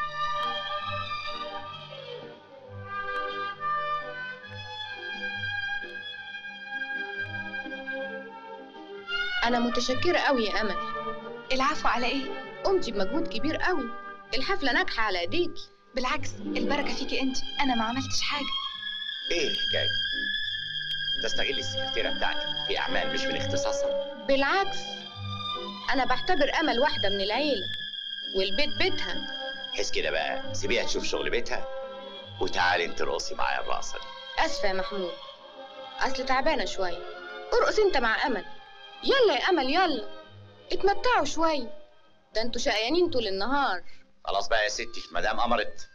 انا متشكره قوي يا امل العفو على ايه قمتي بمجهود كبير قوي الحفله ناجحه على ايديكي بالعكس البركه فيكي انت انا ما عملتش حاجه ايه الحكايه؟ تستغل السكرتيره بتاعتك في اعمال مش من اختصاصها بالعكس انا بعتبر امل واحده من العيله والبيت بيتها حس كده بقى سيبيها تشوف شغل بيتها وتعالي انت رقصي معايا الرقصه دي اسفه يا محمود اصل تعبانه شويه ارقص انت مع امل يلا يا امل يلا اتمتعوا شويه ده انتوا شقيانين طول النهار خلاص بقى يا ستي مدام امرت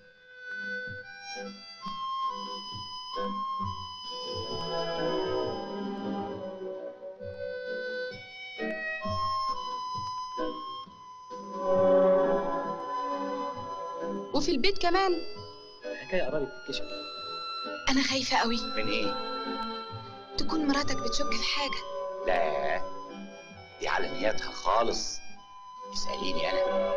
وفي البيت كمان الحكايه قربت تتكشف انا خايفه قوي من ايه؟ تكون مراتك بتشك في حاجه لا دي على نياتها خالص اسأليني أنا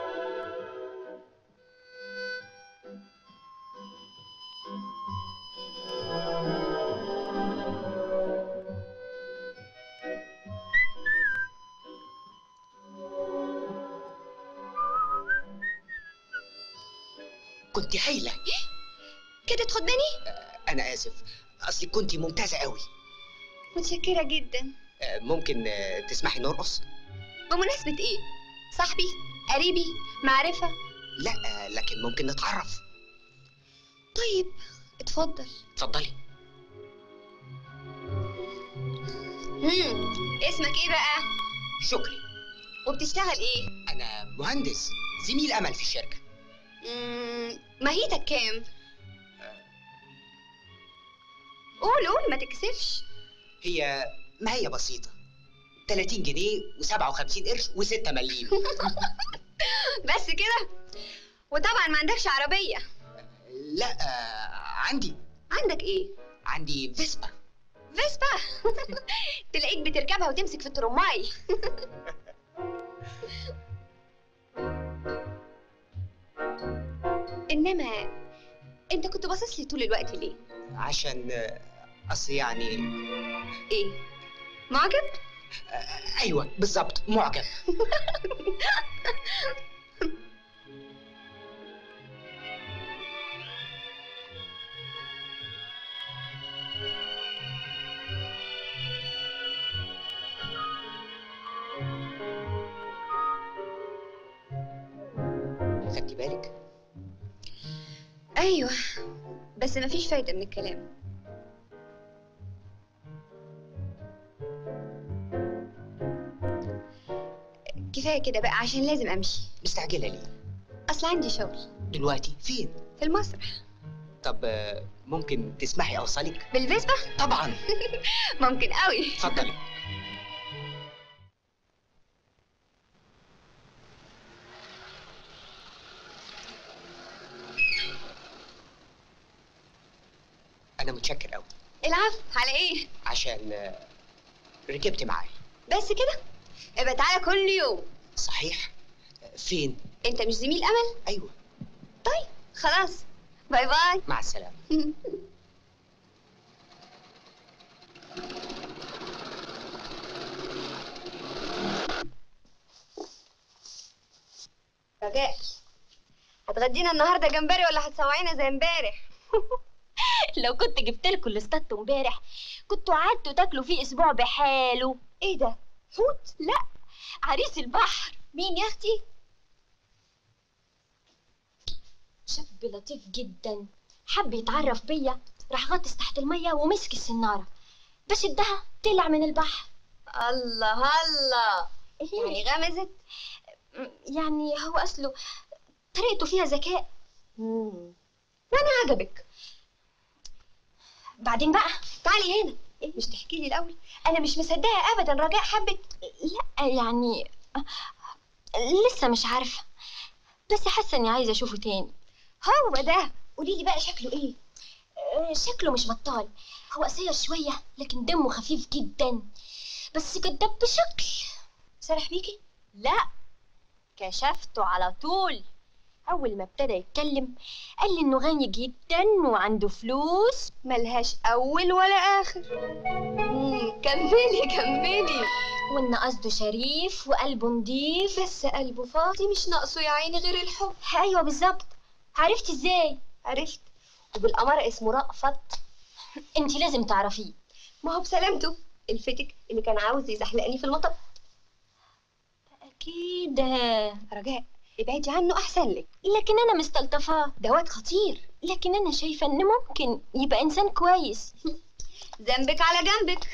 كنت هايله كده تخدني انا اسف اصلي كنت ممتازه قوي متشكره جدا آه، ممكن آه، تسمحي نرقص بمناسبه ايه صاحبي قريبي معرفه لا آه، لكن ممكن نتعرف طيب اتفضل اتفضلي مم. اسمك ايه بقى شكري وبتشتغل ايه انا مهندس زميل امل في الشركه مم. ماهيتك كام قول قول ما تكسفش هي ما هي بسيطه 30 جنيه و57 قرش و6 مليم بس كده وطبعا ما عندكش عربيه لا آه، عندي عندك ايه عندي فيسبا فيسبا تلاقيك بتركبها وتمسك في الترماي انما انت كنت باصص لي طول الوقت ليه عشان آه، اصل يعني ايه معجب آه، ايوه بالظبط معجب خدتي بالك ايوه بس مفيش فايده من الكلام كفايه كده بقى عشان لازم امشي مستعجله ليه اصل عندي شغل دلوقتي فين في المسرح طب آه، ممكن تسمحي اوصلك بالفيسبا طبعا ممكن قوي اتفضلي انا متشكر قوي العفو على ايه عشان آه، ركبت معايا بس كده ابقى تعالى كل يوم صحيح آه، فين انت مش زميل امل ايوه طيب خلاص باي باي مع السلامه رجاء هتغدينا النهارده جمبري ولا هتسوعينا زي امبارح لو كنت جبت لكم اللي اصطادته امبارح كنتوا قعدتوا تاكلوا فيه اسبوع بحاله ايه ده حوت لا عريس البحر مين يا اختي شاب لطيف جدا حب يتعرف بيا راح غطس تحت الميه ومسك السناره بشدها طلع من البحر الله الله يعني غمزت يعني هو اصله طريقته فيها ذكاء وانا عجبك بعدين بقى تعالي هنا إيه؟ مش تحكي لي الاول انا مش مصدقه ابدا رجاء حبت لا يعني لسه مش عارفه بس حاسه اني عايزه اشوفه تاني هو ده قولي لي بقى شكله ايه آه، شكله مش بطال هو قصير شويه لكن دمه خفيف جدا بس كداب بشكل سرح بيكي لا كشفته على طول اول ما ابتدى يتكلم قال لي انه غني جدا وعنده فلوس ملهاش اول ولا اخر مم، كملي كملي وان قصده شريف وقلبه نضيف بس قلبه فاضي مش ناقصه يا عيني غير الحب ايوه بالظبط عرفت ازاي عرفت وبالأمارة اسمه رأفت انت لازم تعرفيه ما هو بسلامته الفتك اللي كان عاوز يزحلقني في المطر اكيد رجاء ابعدي عنه احسن لك لكن انا مستلطفاه ده واد خطير لكن انا شايفه ان ممكن يبقى انسان كويس ذنبك على جنبك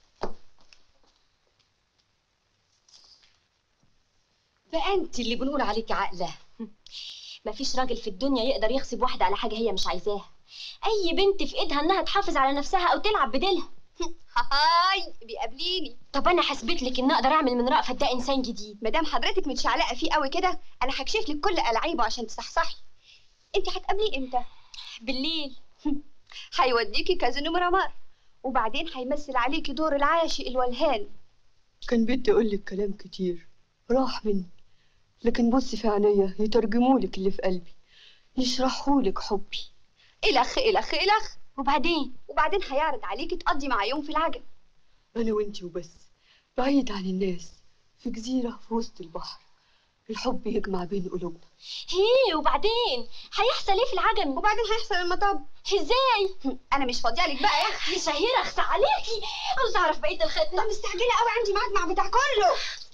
بقى انت اللي بنقول عليك عاقله مفيش راجل في الدنيا يقدر يغصب واحده على حاجه هي مش عايزاها اي بنت في ايدها انها تحافظ على نفسها او تلعب بديلها هاي بيقابليني طب انا حسبت لك ان اقدر اعمل من رأفت ده انسان جديد مادام حضرتك متشعلقه فيه قوي كده انا هكشف لك كل الاعيبه عشان تصحصحي انت هتقابليه امتى بالليل هيوديكي كازينو مرامار وبعدين هيمثل عليكي دور العاشق الولهان كان بدي أقول لك كلام كتير راح مني لكن بصي في عينيا يترجمولك اللي في قلبي يشرحولك حبي الخ الخ الخ وبعدين وبعدين هيعرض عليكي تقضي معاه يوم في العجل أنا وأنتي وبس بعيد عن الناس في جزيرة في وسط البحر الحب يجمع بين قلوبنا هي وبعدين هيحصل ايه في العجم وبعدين هيحصل المطب ازاي انا مش فاضيه لك بقى يا اخي يا شهيره اخسى عليكي عاوز اعرف بقيه الخطه انا مستعجله قوي عندي ميعاد مع بتاع كله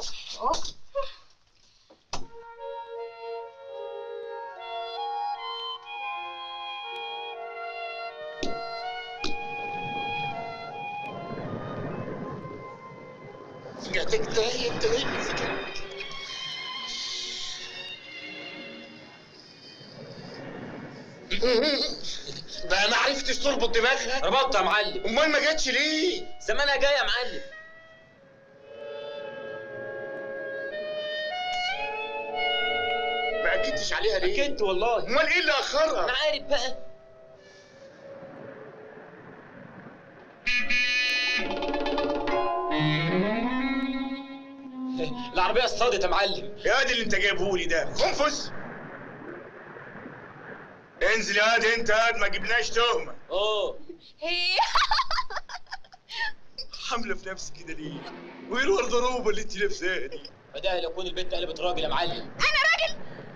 بقى ما عرفتش تربط دماغها ربطت يا معلم امال ما جاتش ليه زمانها جايه يا معلم ما اكدتش عليها ليه اكدت والله امال ايه اللي اخرها انا عارف بقى العربيه اصطادت يا معلم يا دي اللي انت جايبه لي ده خنفس انزل يا واد انت يا واد ما جبناش تهمه اه هي حامله في نفسك كده ليه؟ وايه الوردروبه اللي انت لابساها دي؟ فده لو يكون البنت قلبت راجل يا معلم انا راجل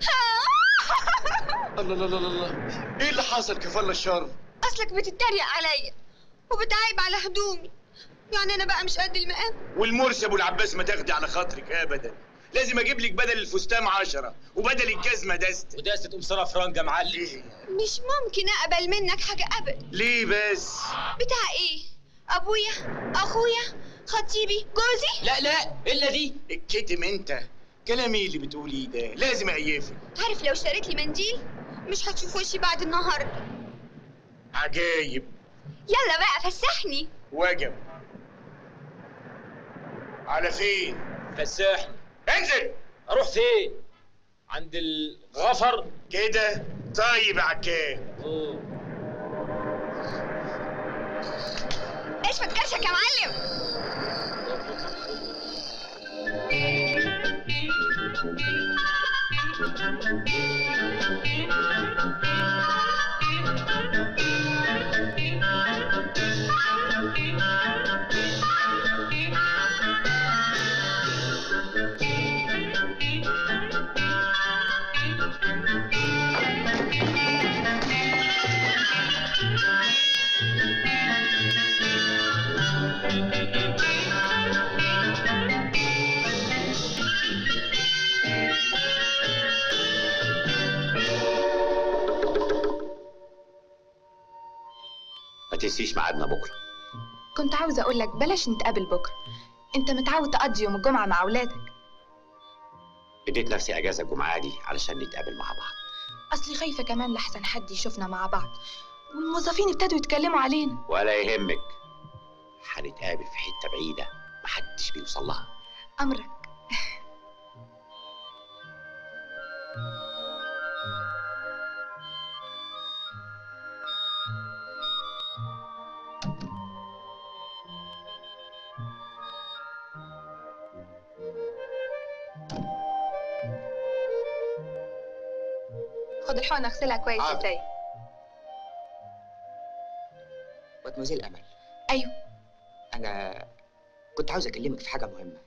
الله الله الله الله ايه اللي حصل كفالة الشر؟ اصلك بتتريق عليا وبتعيب على هدومي يعني انا بقى مش قد المقام والمرسي ابو العباس ما تاخدي على خاطرك ابدا لازم اجيب لك بدل الفستان عشرة وبدل الجزمه دستة وداست ام ساره فرنج يا معلم مش ممكن اقبل منك حاجه ابدا ليه بس؟ بتاع ايه ابويا اخويا خطيبي جوزي لا لا الا دي الكتم انت كلام ايه اللي بتقوليه ده؟ لازم اقيفك عارف لو اشتريت لي منديل مش هتشوف وشي بعد النهارده عجايب يلا بقى فسحني وجب على فين؟ فسحني انزل اروح فين عند الغفر كده طيب يا عكاز أوه. ايش بتكرشك يا معلم ما تنسيش ميعادنا بكره كنت عاوزة أقول لك بلاش نتقابل بكرة أنت متعود تقضي يوم الجمعة مع أولادك اديت نفسي اجازه الجمعه دي علشان نتقابل مع بعض أصلي خايفة كمان لحسن حد يشوفنا مع بعض والموظفين ابتدوا يتكلموا علينا ولا يهمك هنتقابل في حته بعيده محدش بيوصل لها أمرك خد الحقنه اغسلها كويس يا حاضر. سيد مدموزيل امل ايوه انا كنت عاوز اكلمك في حاجه مهمه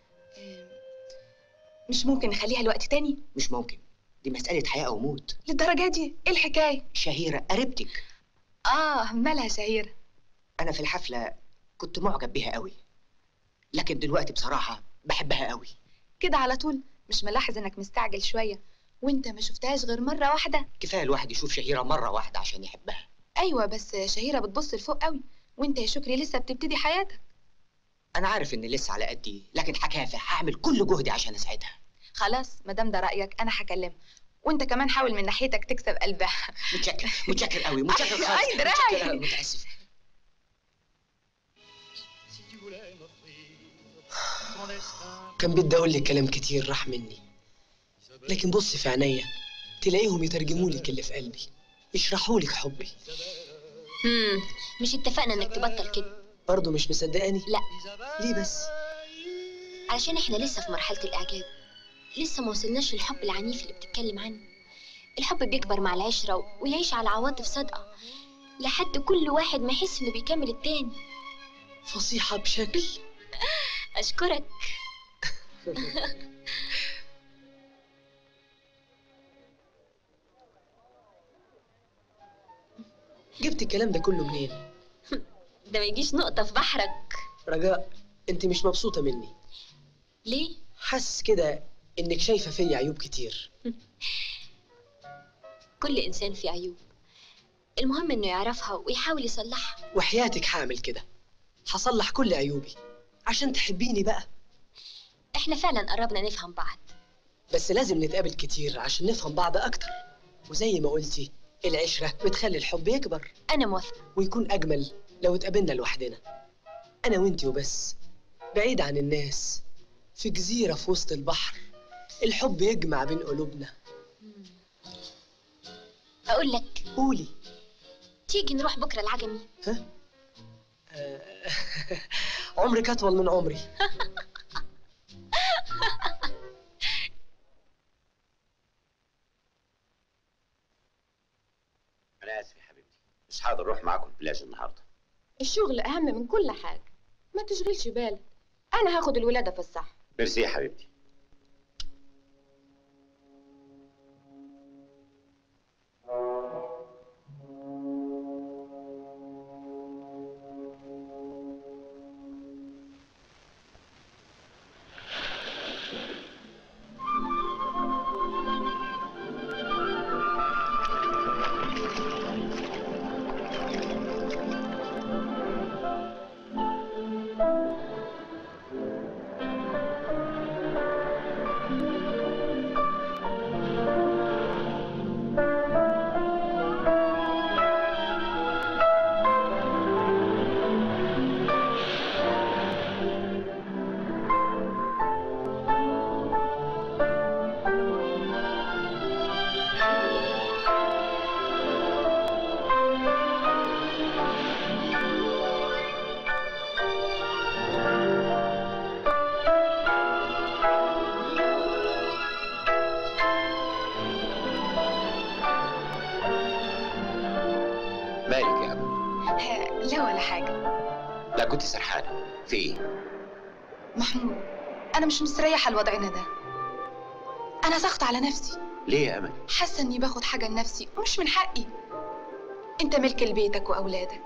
مش ممكن نخليها لوقت تاني مش ممكن دي مساله حياه او موت للدرجه دي ايه الحكايه شهيره قريبتك اه مالها شهيره انا في الحفله كنت معجب بيها قوي لكن دلوقتي بصراحه بحبها قوي كده على طول مش ملاحظ انك مستعجل شويه وانت ما شفتهاش غير مره واحده كفايه الواحد يشوف شهيره مره واحده عشان يحبها ايوه بس شهيره بتبص لفوق قوي وانت يا شكري لسه بتبتدي حياتك انا عارف ان لسه على قدي لكن هكافح هعمل كل جهدي عشان اساعدها خلاص ما دام ده رايك انا هكلمها وانت كمان حاول من ناحيتك تكسب قلبها متشكر متشكر قوي متشكر خالص اي متشكر دراعي أوي، متاسف كان بدي اقول لك كلام كتير راح مني لكن بصي في عينيا تلاقيهم يترجموا لك اللي في قلبي يشرحوا لك حبي امم مش اتفقنا انك تبطل كده برضه مش مصدقاني لا ليه بس علشان احنا لسه في مرحله الاعجاب لسه ما وصلناش للحب العنيف اللي بتتكلم عنه الحب بيكبر مع العشره و- ويعيش على عواطف صادقه لحد كل واحد ما يحس انه بيكمل التاني فصيحه بشكل اشكرك جبت الكلام ده كله منين ده ما يجيش نقطه في بحرك رجاء انت مش مبسوطه مني ليه حاسس كده انك شايفه فيا عيوب كتير كل انسان فيه عيوب المهم انه يعرفها ويحاول يصلحها وحياتك هعمل كده هصلح كل عيوبي عشان تحبيني بقى احنا فعلا قربنا نفهم بعض بس لازم نتقابل كتير عشان نفهم بعض اكتر وزي ما قلتي العشرة بتخلي الحب يكبر انا موافقه ويكون اجمل لو اتقابلنا لوحدنا انا وانتي وبس بعيد عن الناس في جزيرة في وسط البحر الحب يجمع بين قلوبنا اقول لك قولي تيجي نروح بكره العجمي ها عمرك اطول من عمري انا اسف يا حبيبتي مش هقدر اروح معاكم البلاج النهارده الشغل اهم من كل حاجه ما تشغلش بالك انا هاخد الولاده في الصح ميرسي يا حبيبتي مالك يا ابو لا ولا حاجه لا كنت سرحانه في ايه محمود انا مش مستريحه لوضعنا ده انا سخط على نفسي ليه يا امل حاسه اني باخد حاجه لنفسي ومش من حقي انت ملك لبيتك واولادك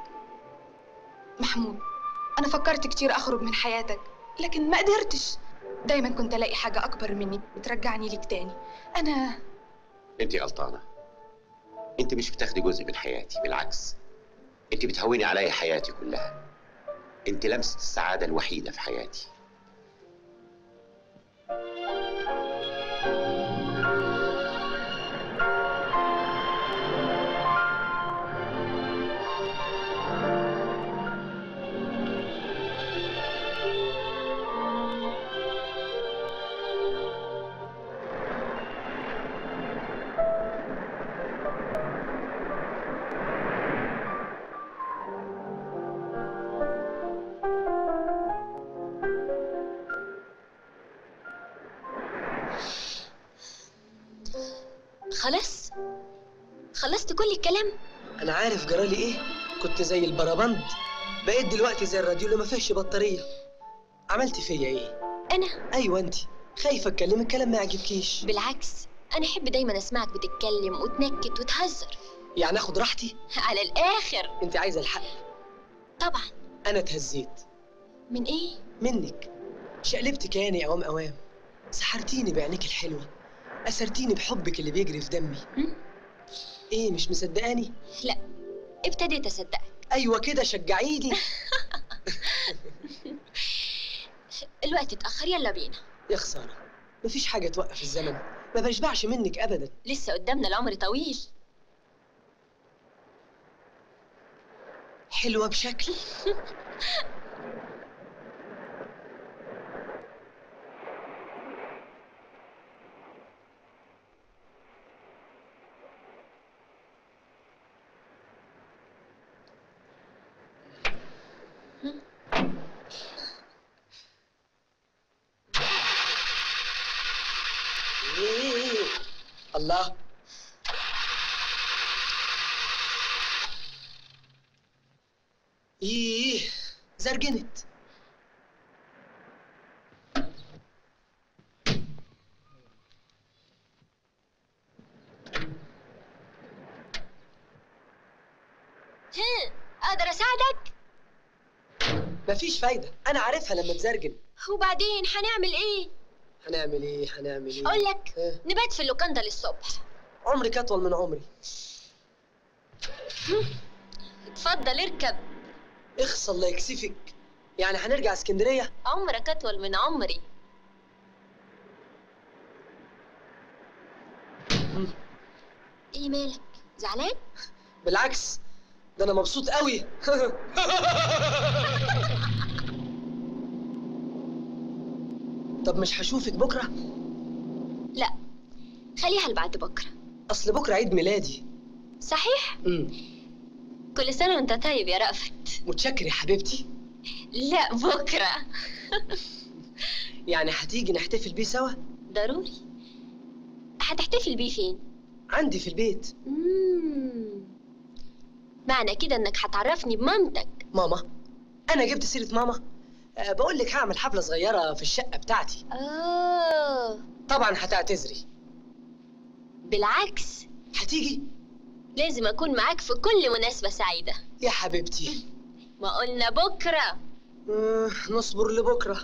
محمود انا فكرت كتير اخرج من حياتك لكن ما قدرتش دايما كنت الاقي حاجه اكبر مني بترجعني ليك تاني انا انت غلطانه انت مش بتاخدي جزء من حياتي بالعكس انت بتهوني عليا حياتي كلها انت لمسه السعاده الوحيده في حياتي خلاص خلصت كل الكلام انا عارف جرالي ايه كنت زي البربند بقيت دلوقتي زي الراديو اللي ما فيهش بطاريه عملتي فيا ايه انا ايوه انت خايفه اتكلم الكلام ما يعجبكيش بالعكس انا احب دايما اسمعك بتتكلم وتنكت وتهزر يعني اخد راحتي على الاخر انت عايزه الحق طبعا انا اتهزيت من ايه منك شقلبت كياني اوام اوام سحرتيني بعينيك الحلوه اسرتيني بحبك اللي بيجري في دمي ايه مش مصدقاني لا ابتديت اصدقك ايوه كده شجعيني الوقت اتاخر يلا بينا يا خساره مفيش حاجه توقف الزمن ما بشبعش منك ابدا لسه قدامنا العمر طويل حلوه بشكل إيه. الله ايه زرجنت ها اقدر اساعدك مفيش فايده انا عارفها لما تزرجن وبعدين هنعمل ايه هنعمل ايه هنعمل ايه اقول لك ها؟ نبات في اللوكاندا للصبح عمرك اطول من عمري اتفضل اركب اخص الله يكسفك يعني هنرجع اسكندريه عمرك اطول من عمري ايه مالك زعلان بالعكس ده انا مبسوط قوي طب مش هشوفك بكره لا خليها لبعد بكره اصل بكره عيد ميلادي صحيح امم كل سنه وانت طيب يا رأفت متشكر يا حبيبتي لا بكره يعني هتيجي نحتفل بيه سوا ضروري هتحتفل بيه فين عندي في البيت مم. معنى كده انك هتعرفني بمامتك ماما انا جبت سيره ماما أه بقول لك هعمل حفله صغيره في الشقه بتاعتي اه طبعا هتعتذري بالعكس هتيجي لازم اكون معاك في كل مناسبه سعيده يا حبيبتي ما قلنا بكره أه نصبر لبكره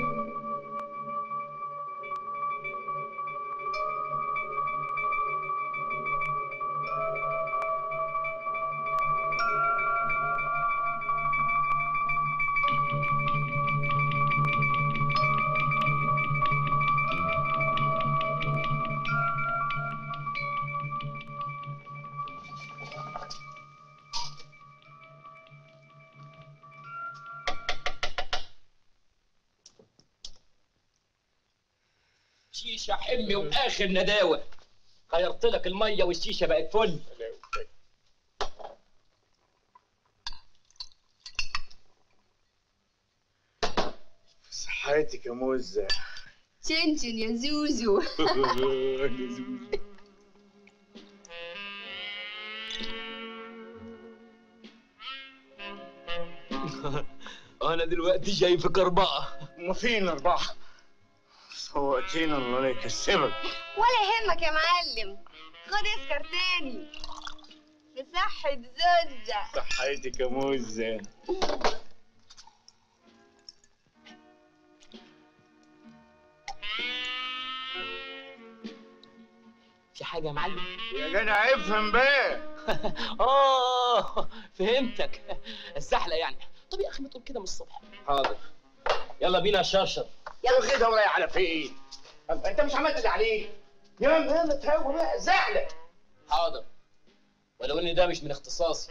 شيشه حمي واخر نداوه غيرت لك الميه والشيشه بقت فل صحتك يا موزة تنتن يا زوزو انا دلوقتي جاي في كربقه ما فين أربعة صوتين الله لا يكسبك ولا يهمك يا معلم خد اسكر تاني في صحة زوجة صحتك يا موزة في حاجه يا معلم يا جدع افهم بقى اه فهمتك السحله يعني طب يا اخي ما تقول كده من الصبح حاضر يلا بينا شرشر يا واخدها ورايح على فين؟ أنت- انت مش عملت اللي عليك يا ما تهوى بقى زعلة حاضر ولو ان ده مش من اختصاصي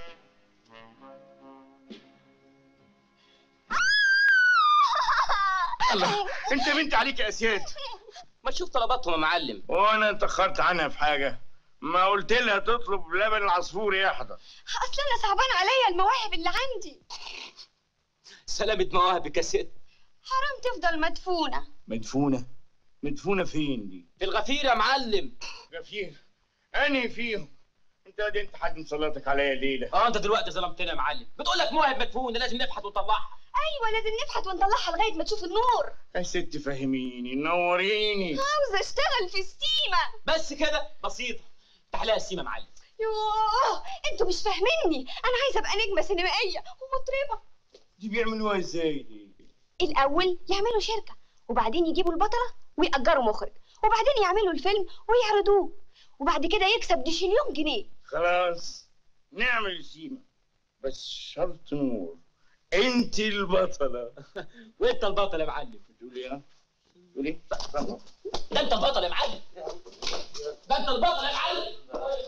الله انت بنت عليك يا اسياد ما تشوف طلباتهم يا معلم وانا اتاخرت عنها في حاجه ما قلت لها تطلب لبن العصفور يحضر اصل انا صعبان عليا المواهب اللي عندي سلامة مواهبك يا ست حرام تفضل مدفونة مدفونه مدفونه فين دي في الغفير يا معلم غفير انهي فيهم انت قد انت حد مسلطك عليا الليله اه انت دلوقتي ظلمتنا يا معلم بتقول لك موهب مدفون لازم نبحث ونطلعها ايوه لازم نبحث ونطلعها لغايه ما تشوف النور يا ست فهميني نوريني عاوزه اشتغل في السيما بس كده بسيطه افتح لها السيما يا معلم يوه انتوا مش فاهميني انا عايزه ابقى نجمه سينمائيه ومطربه دي بيعملوها ازاي دي الاول يعملوا شركه وبعدين يجيبوا البطله ويأجروا مخرج وبعدين يعملوا الفيلم ويعرضوه وبعد كده يكسب ديشليون جنيه خلاص نعمل سيما بس شرط نور انت البطله وانت البطل يا معلم تقول ايه تقول ايه ده انت البطل يا معلم ده انت البطل يا معلم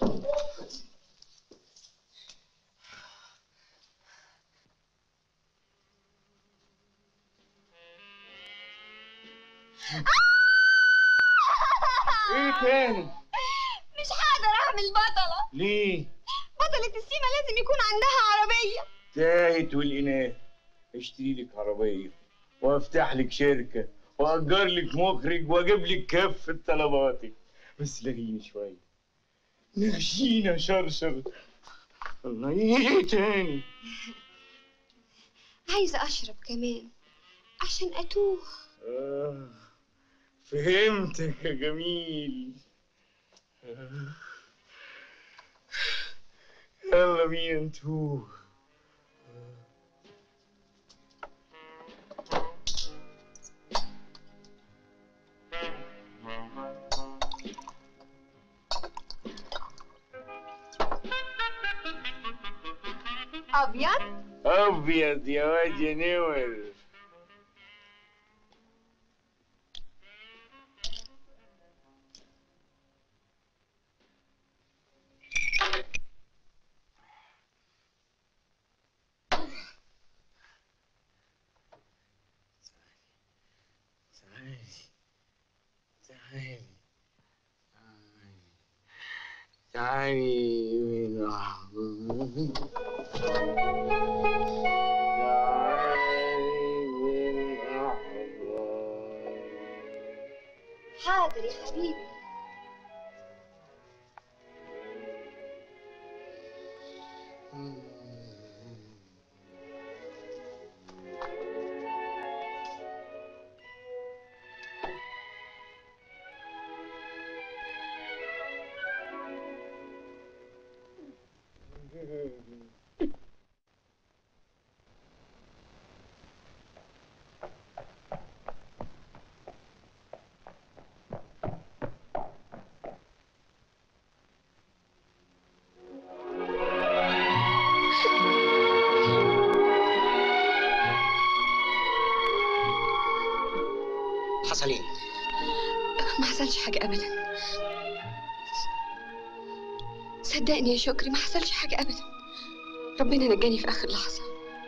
ايه تاني مش هقدر اعمل بطله ليه بطله السيما لازم يكون عندها عربيه تاهت والإناث اشتري لك عربية وافتح لك شركة واجر لك مخرج واجيب لك كافة طلباتك بس لغيني شوية نغشينا شرشر الله ايه تاني عايزه اشرب كمان عشان اتوه آه فهمتك يا جميل آه. يلا بينا نتوه ابيض ابيض يا واد يا نور تعالي تعالي من لحظة حاضر يا حبيبي حصل ايه؟ ما حصلش حاجه ابدا صدقني يا شكري ما حصلش حاجه ابدا ربنا نجاني في اخر لحظه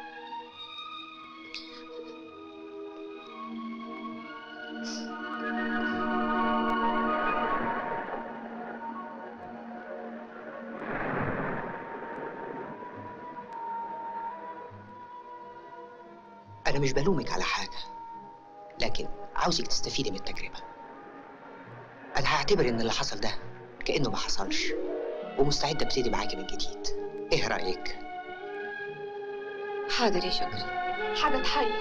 أنا مش بلومك على حاجة لكن عاوزك تستفيدي من التجربة أنا هعتبر إن اللي حصل ده كأنه ما حصلش ومستعد أبتدي معاكي من جديد إيه رأيك؟ حاضر يا شكري حاجة تحير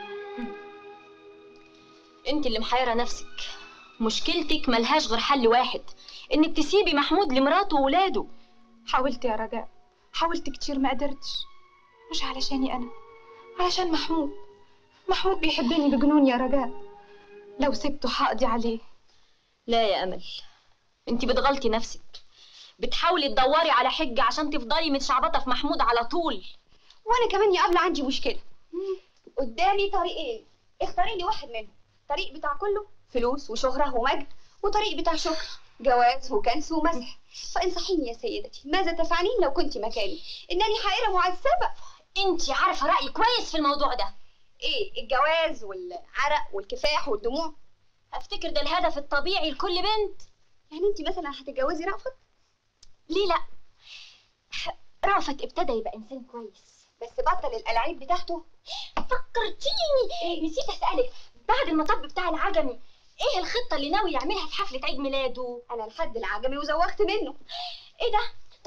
انت اللي محيرة نفسك مشكلتك ملهاش غير حل واحد انك تسيبي محمود لمراته وولاده حاولت يا رجاء حاولت كتير ما قدرتش مش علشاني أنا علشان محمود محمود بيحبني بجنون يا رجاء لو سبته هقضي عليه لا يا امل انت بتغلطي نفسك بتحاولي تدوري على حجة عشان تفضلي متشعبطة في محمود على طول وانا كمان يا قبل عندي مشكله قدامي طريقين اختاري لي واحد منهم طريق بتاع كله فلوس وشهرة ومجد وطريق بتاع شكر جواز وكنس ومسح فانصحيني يا سيدتي ماذا تفعلين لو كنت مكاني انني حائرة معذبة انت عارفة رأيي كويس في الموضوع ده ايه الجواز والعرق والكفاح والدموع افتكر ده الهدف الطبيعي لكل بنت يعني انت مثلا هتتجوزي رأفت ليه لا رأفت ابتدى يبقى انسان كويس بس بطل الألاعيب بتاعته فكرتيني نسيت اسالك بعد المطب بتاع العجمي ايه الخطه اللي ناوي يعملها في حفله عيد ميلاده انا لحد العجمي وزوغت منه ايه ده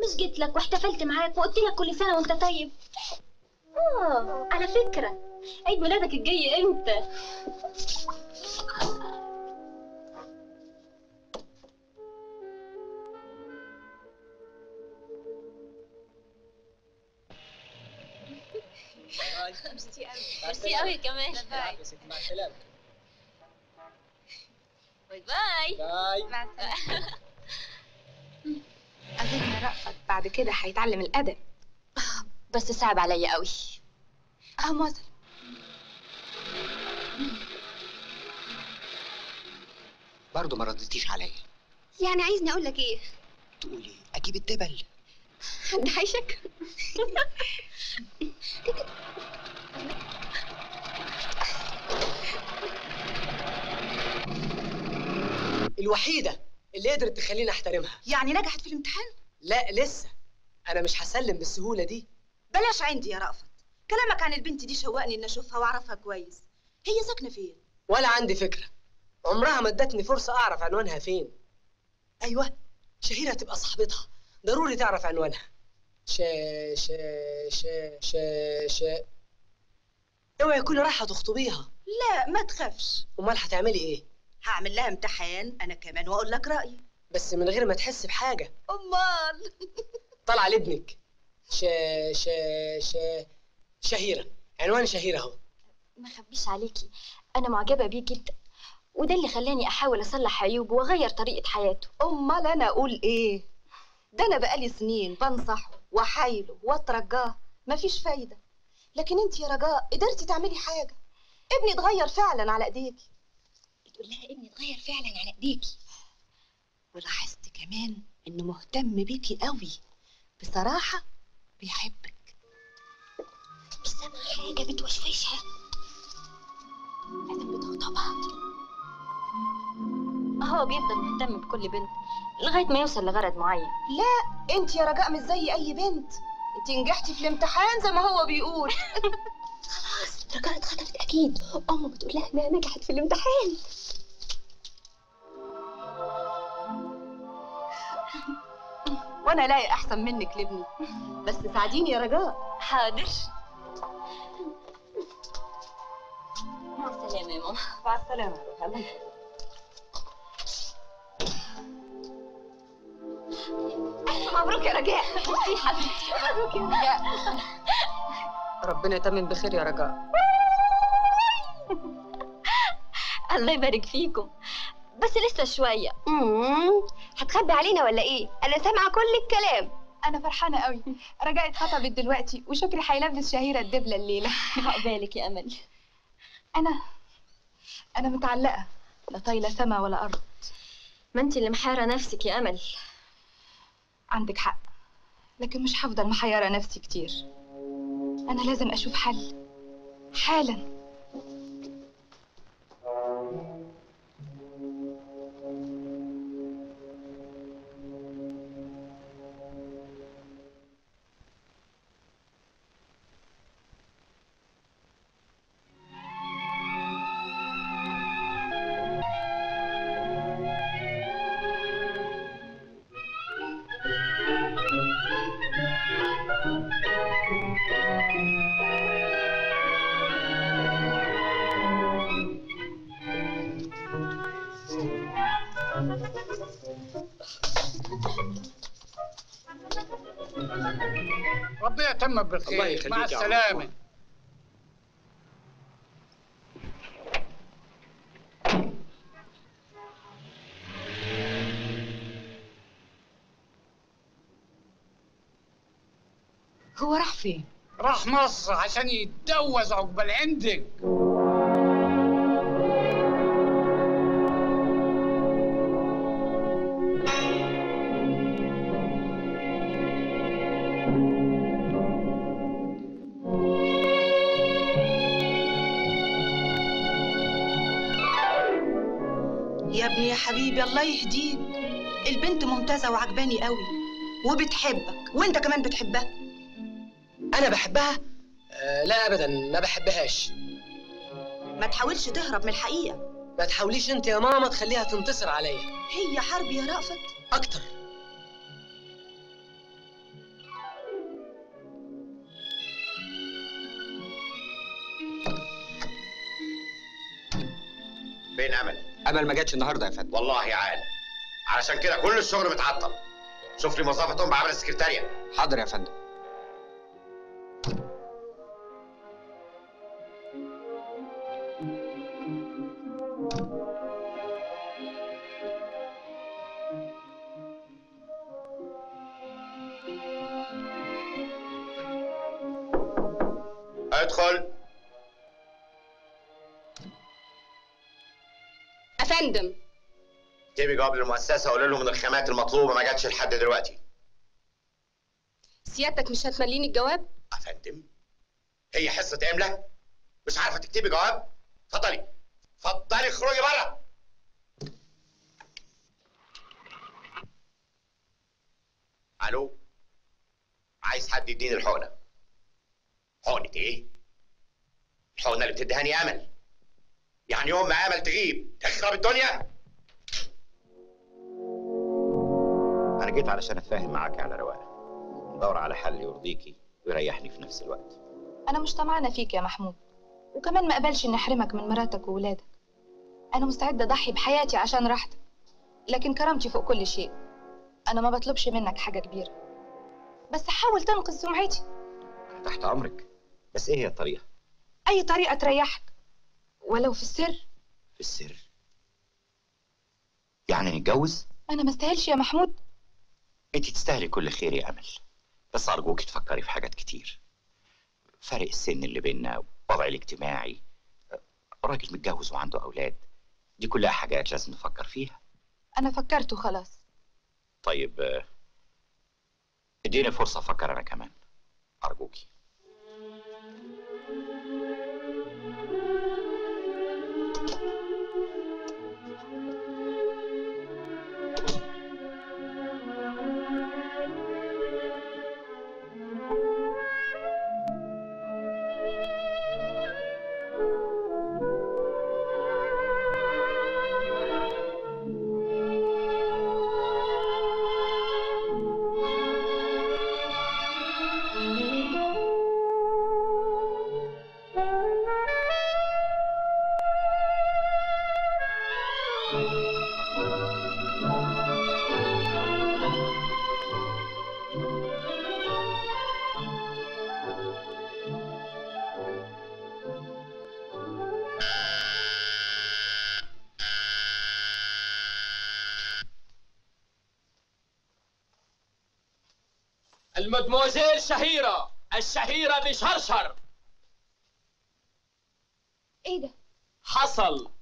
مش جيت لك واحتفلت معاك وقلت لك كل سنة وانت طيب اه على فكرة عيد ميلادك الجاي امتى؟ ميرسي قوي ميرسي قوي كمان مع السلامة باي باي باي مع السلامة أظن رأفت بعد كده هيتعلم الأدب بس صعب عليا قوي أهو مثلا برضه ما ردتيش عليا يعني عايزني اقول لك ايه تقولي اجيب الدبل حد حيشك الوحيدة اللي قدرت تخليني احترمها يعني نجحت في الامتحان لا لسه انا مش هسلم بالسهولة دي بلاش عندي يا رأفت كلامك عن البنت دي شوقني ان اشوفها واعرفها كويس هي ساكنه فين ولا عندي فكرة عمرها ما ادتني فرصة اعرف عنوانها فين ايوه شهيرة تبقى صاحبتها ضروري تعرف عنوانها شا شا شا شا شا اوعي تكوني رايحة تخطبيها لا ما تخافش امال هتعملي ايه هعمل لها امتحان انا كمان واقول لك رايي بس من غير ما تحس بحاجة امال طلع لابنك شا شا شا شهيرة عنوان شهيرة اهو ما اخبيش عليكي انا معجبة بيه جدا وده اللي خلاني احاول اصلح عيوبه واغير طريقة حياته امال انا اقول ايه ده انا بقالي سنين بنصحه واحايله واترجاه مفيش فايده لكن انت يا رجاء قدرتي تعملي حاجه ابني اتغير فعلا على ايديكي بتقول لها ابني اتغير فعلا على ايديكي ولاحظت كمان انه مهتم بيكي قوي بصراحه بيحبك مش سامعة حاجة بتوشوشها لازم بتخطبها هو بيفضل مهتم بكل بنت لغاية ما يوصل لغرض معين لا انت يا رجاء مش زي اي بنت انت نجحتي في الامتحان زي ما هو بيقول خلاص رجاء اتخطبت اكيد امه بتقول لها انها نجحت في الامتحان وانا لاقي احسن منك لابني بس ساعديني يا رجاء حاضر مع السلامة يا ماما مع السلامه يا روحي مبروك يا رجاء ميرسي حبيبتي مبروك يا رجاء ربنا يتمم بخير يا رجاء الله يبارك فيكم بس لسه شوية امم هتخبي علينا ولا ايه انا سامعة كل الكلام أنا فرحانة قوي رجاء اتخطبت دلوقتي وشكري هيلبس شهيرة الدبلة الليلة عقبالك يا أمل أنا أنا متعلقة لا طايلة سما ولا أرض ما انت اللي محارة نفسك يا أمل عندك حق لكن مش هفضل محيرة نفسي كتير أنا لازم أشوف حل حالا ربنا يتمم الله بالخير يخليك مع يا السلامة هو راح فين راح مصر عشان يتجوز عقبال عندك يا ابني يا حبيبي الله يهديك البنت ممتازه وعجباني قوي وبتحبك وانت كمان بتحبها انا بحبها آه لا ابدا ما بحبهاش ما تحاولش تهرب من الحقيقه ما تحاوليش انت يا ماما تخليها تنتصر عليا هي حرب يا رأفت اكتر فين امل امل ما جاتش النهارده يا فندم والله عال علشان كده كل الشغل متعطل شوف لي موظفه تقوم بعمل السكرتاريه حاضر يا فندم ادخل افندم اكتبي جواب للمؤسسه قول لهم ان الخامات المطلوبه ما جاتش لحد دلوقتي سيادتك مش هتمليني الجواب افندم هي حصه املا مش عارفه تكتبي جواب اتفضلي اتفضلي اخرجي بره الو عايز حد يديني الحقنه حقنه ايه الحقنه اللي بتدهاني امل يعني يوم ما امل تغيب تخرب الدنيا انا جيت علشان اتفاهم معاكي على رواقه ندور على حل يرضيكي ويريحني في نفس الوقت أنا مش طمعانة فيك يا محمود وكمان ما أقبلش إني أحرمك من مراتك وولادك أنا مستعدة أضحي بحياتي عشان راحتك لكن كرامتي فوق كل شيء أنا ما بطلبش منك حاجة كبيرة بس حاول تنقذ سمعتي تحت امرك بس ايه هي الطريقه أي طريقة تريحك ولو في السر في السر يعني نتجوز أنا ما استاهلش يا محمود انت تستاهلي كل خير يا امل بس ارجوك تفكري في حاجات كتير فرق السن اللي بيننا وضعي الاجتماعي راجل متجوز وعنده اولاد دي كلها حاجات لازم نفكر فيها أنا فكرت وخلاص طيب آه، اديني فرصه افكر انا كمان ارجوكي المدموزيل شهيرة الشهيرة بشرشر ايه ده حصل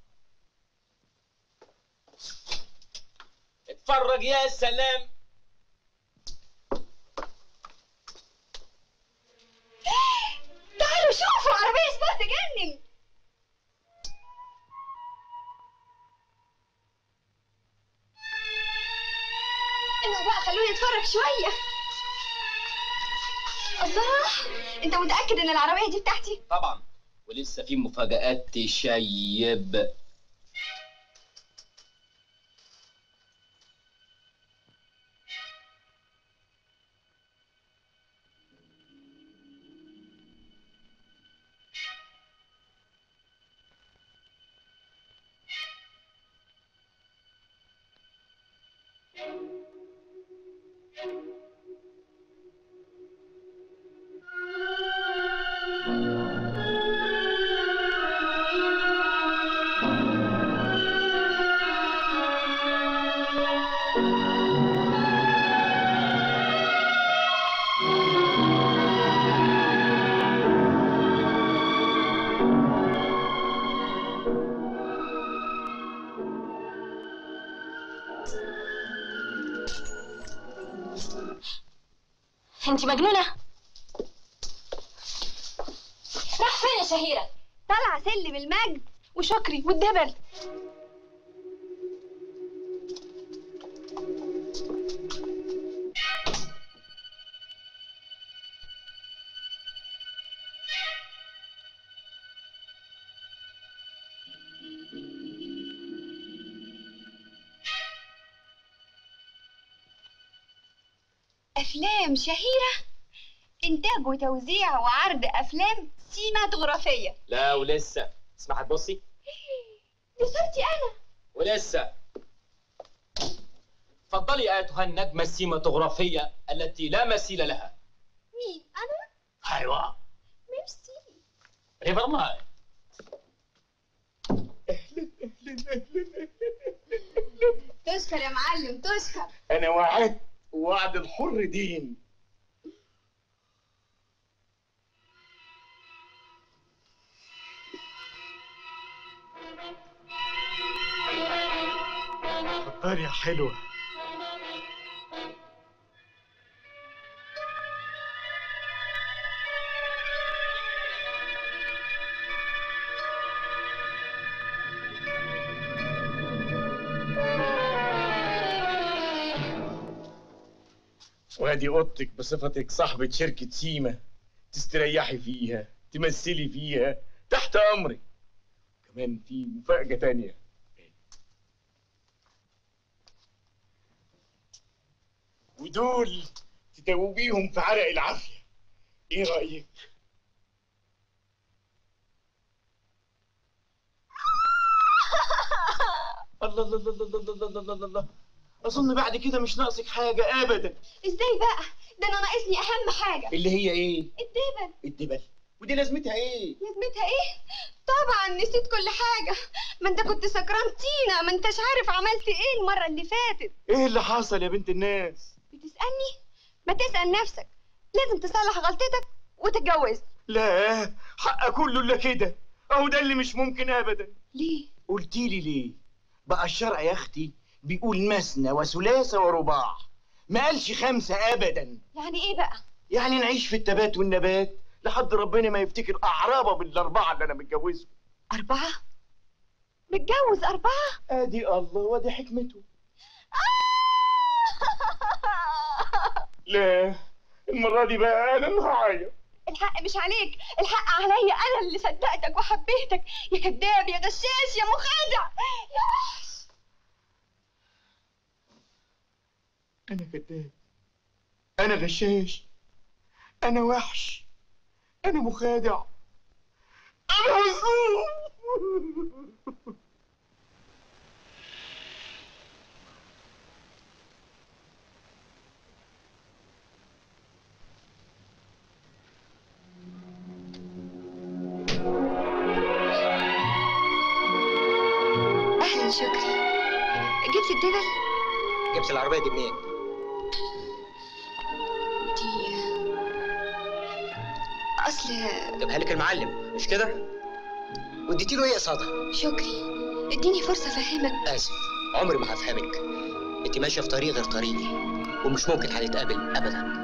اتفرج يا سلام تعالوا شوفوا عربية سبورت تجنن ايوه بقى خلوني اتفرج شوية الله انت متأكد ان العربية دي بتاعتي؟ طبعا ولسه في مفاجآت تشيب انت مجنونة راح فين يا شهيرة؟ طالعة سلم المجد وشكري والدبل أفلام شهيرة إنتاج وتوزيع وعرض أفلام سينماتوغرافية لا ولسه اسمع هتبصي دي صورتي انا ولسه اتفضلي ايتها النجمه السيماتوغرافيه التي لا مثيل لها مين انا ايوه ميرسي ريفر لاين تشكر يا معلم تشكر انا وعدت وعد الحر دين اتفضلي يا حلوه وادي اوضتك بصفتك صاحبة شركة سيما تستريحي فيها تمثلي فيها تحت امرك كمان في مفاجأة تانية ودول تتوبيهم في عرق العافية ايه رأيك؟ الله الله الله الله الله الله الله الله اظن بعد كده مش ناقصك حاجة ابدا ازاي بقى ده انا ناقصني اهم حاجه اللي هي ايه؟ الدبل الدبل ودي لازمتها ايه؟ لازمتها ايه طبعا نسيت كل حاجه ما انت كنت سكران تينا ما انتش عارف عملت ايه المره اللي فاتت ايه اللي حصل يا بنت الناس؟ بتسالني ما تسال نفسك لازم تصلح غلطتك وتتجوز لا حق كله الا كده اهو ده اللي مش ممكن ابدا ليه قلتي لي ليه بقى الشرع يا اختي بيقول مثنى وثلاثة ورباع ما قالش خمسة ابدا يعني ايه بقى يعني نعيش في التبات والنبات لحد ربنا ما يفتكر اعرابه بالاربعه اللي انا متجوزهم اربعه متجوز اربعه ادي الله وادي حكمته لا المره دي بقى انا اللي هعيط الحق مش عليك الحق عليا انا اللي صدقتك وحبيتك يا كذاب يا غشاش يا مخادع يا وحش انا كذاب انا غشاش انا وحش انا مخادع انا مظلوم اهلا شكري جبت الدبل جبت العربية دي منين؟ دي اصل جابها لك المعلم مش كده؟ واديتي له ايه قصادها؟ شكري اديني فرصه افهمك اسف عمري ما هفهمك انت ماشيه في طريق غير طريقي ومش ممكن هنتقابل ابدا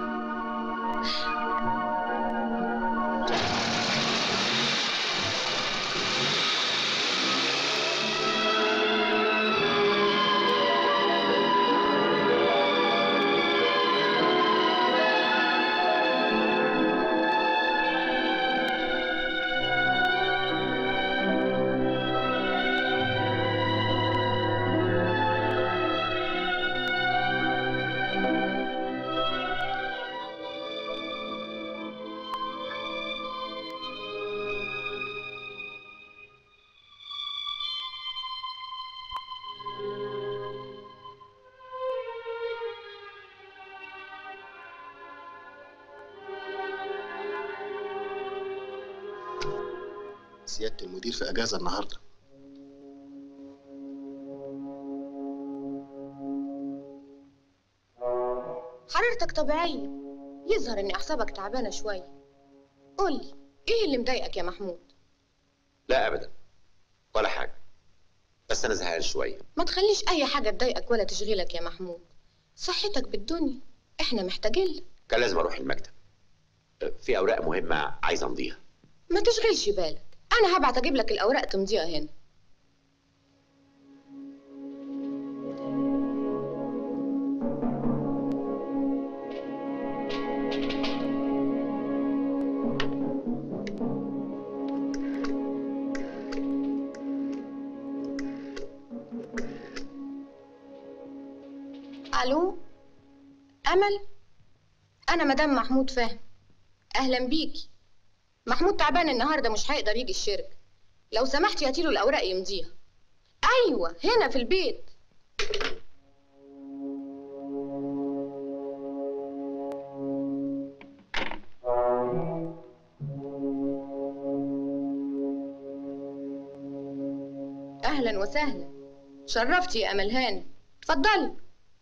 سيادة المدير في أجازة النهاردة حرارتك طبيعية يظهر إن أعصابك تعبانة شوية قولي إيه اللي مضايقك يا محمود؟ لا ابدا ولا حاجه بس انا زهقان شويه ما تخليش أي حاجة تضايقك ولا تشغلك يا محمود صحتك بالدنيا إحنا محتاجين لك. كان لازم اروح المكتب في اوراق مهمه عايز امضيها ما تشغلش بالك أنا هبعت أجيب لك الأوراق تمضيها هنا ألو أمل أنا مدام محمود فهم أهلا بيكي محمود تعبان النهارده مش هيقدر يجي الشركة لو سمحتي هاتيله الأوراق يمضيها ايوه هنا في البيت اهلا وسهلا شرفتي يا امل هاني اتفضلي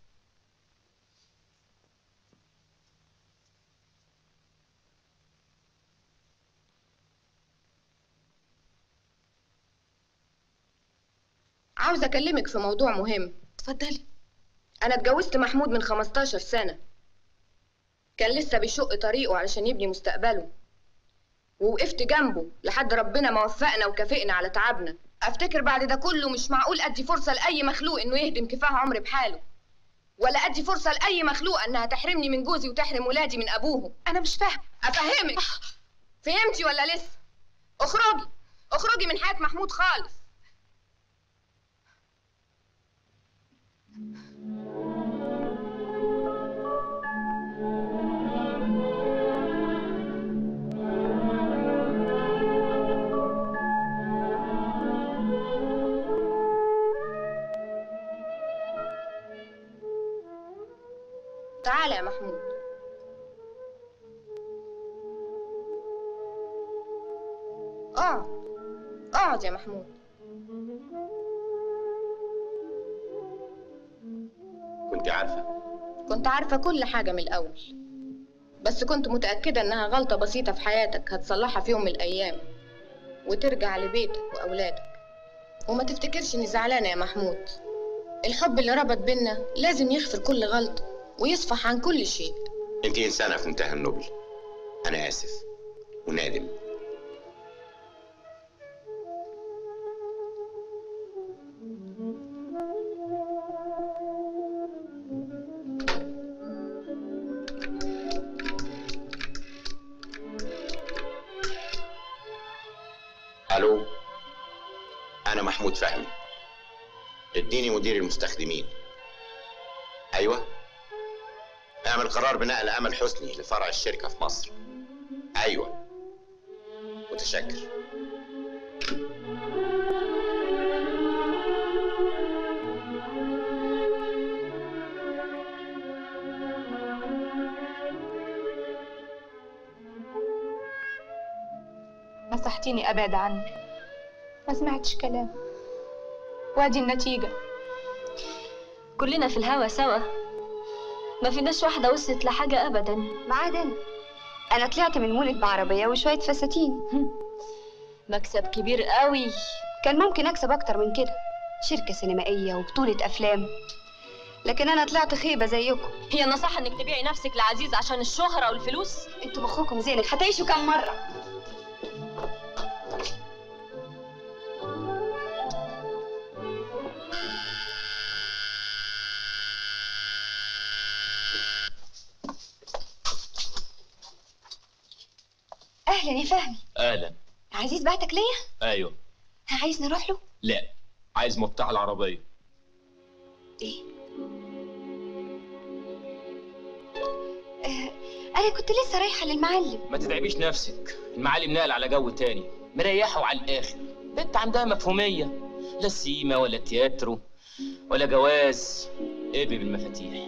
عاوزة أكلمك في موضوع مهم اتفضلي أنا اتجوزت محمود من 15 سنة كان لسه بيشق طريقه علشان يبني مستقبله ووقفت جنبه لحد ربنا ما وفقنا وكافئنا على تعبنا أفتكر بعد ده كله مش معقول أدي فرصة لأي مخلوق إنه يهدم كفاح عمري بحاله ولا أدي فرصة لأي مخلوقة إنها تحرمني من جوزي وتحرم ولادي من أبوهم أنا مش فاهمة أفهمك فهمتي ولا لسه؟ اخرجي اخرجي من حياة محمود خالص تعالى يا محمود اقعد اقعد يا محمود كنت عارفة كنت عارفة كل حاجة من الأول بس كنت متأكدة إنها غلطة بسيطة في حياتك هتصلحها في يوم من الأيام وترجع لبيتك وأولادك وما تفتكرش إني زعلانة يا محمود الحب اللي ربط بينا لازم يغفر كل غلطة ويصفح عن كل شيء انت انسانة في منتهى النبل انا اسف ونادم الو انا محمود فهمي اديني مدير المستخدمين ايوه اعمل قرار بنقل امل حسني لفرع الشركه في مصر ايوه متشكر نصحتيني أبعد عنه ما سمعتش كلام وادي النتيجة كلنا في الهوا سوا ما فيناش واحدة وصلت لحاجة أبدا ما عاد أنا أنا طلعت من المولد بعربية وشوية فساتين مكسب كبير قوي كان ممكن أكسب أكتر من كده شركة سينمائية وبطولة أفلام لكن أنا طلعت خيبة زيكم هي النصيحة إنك تبيعي نفسك لعزيز عشان الشهرة والفلوس انتوا مخكم زينك هتعيشوا كام مرة أهلا يا فهمي اهلا عزيز بعتك ليا ايوه عايز نروح له لا عايز مفتاح العربيه إيه آه أنا كنت لسه رايحة للمعلم ما تتعبيش نفسك المعالم نقل على جو تاني مريحه على الاخر بنت عندها مفهوميه لا سيما ولا تياترو ولا جواز ابي بالمفاتيح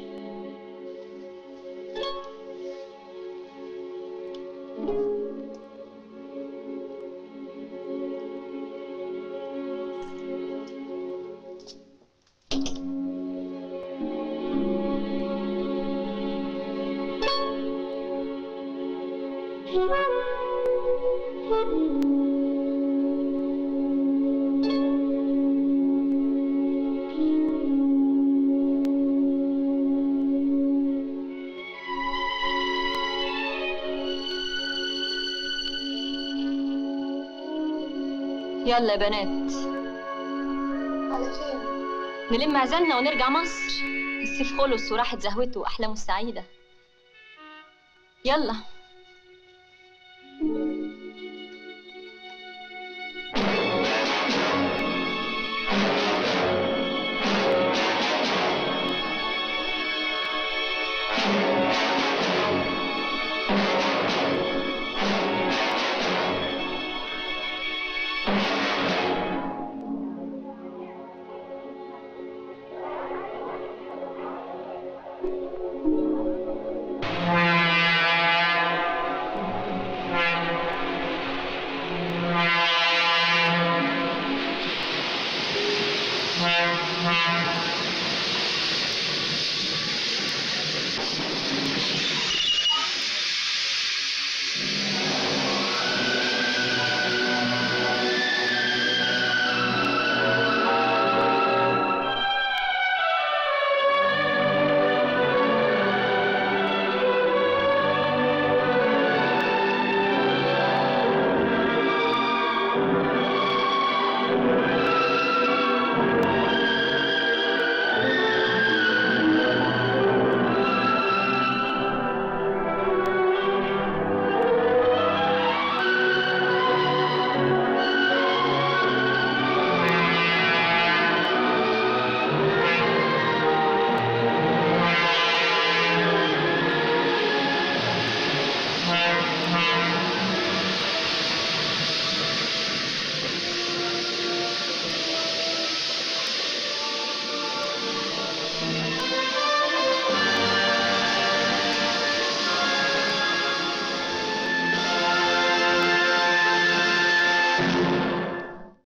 يلا يا بنات على فين نلم عزلنا ونرجع مصر الصيف خلص وراحت زهوته وأحلامه السعيدة يلا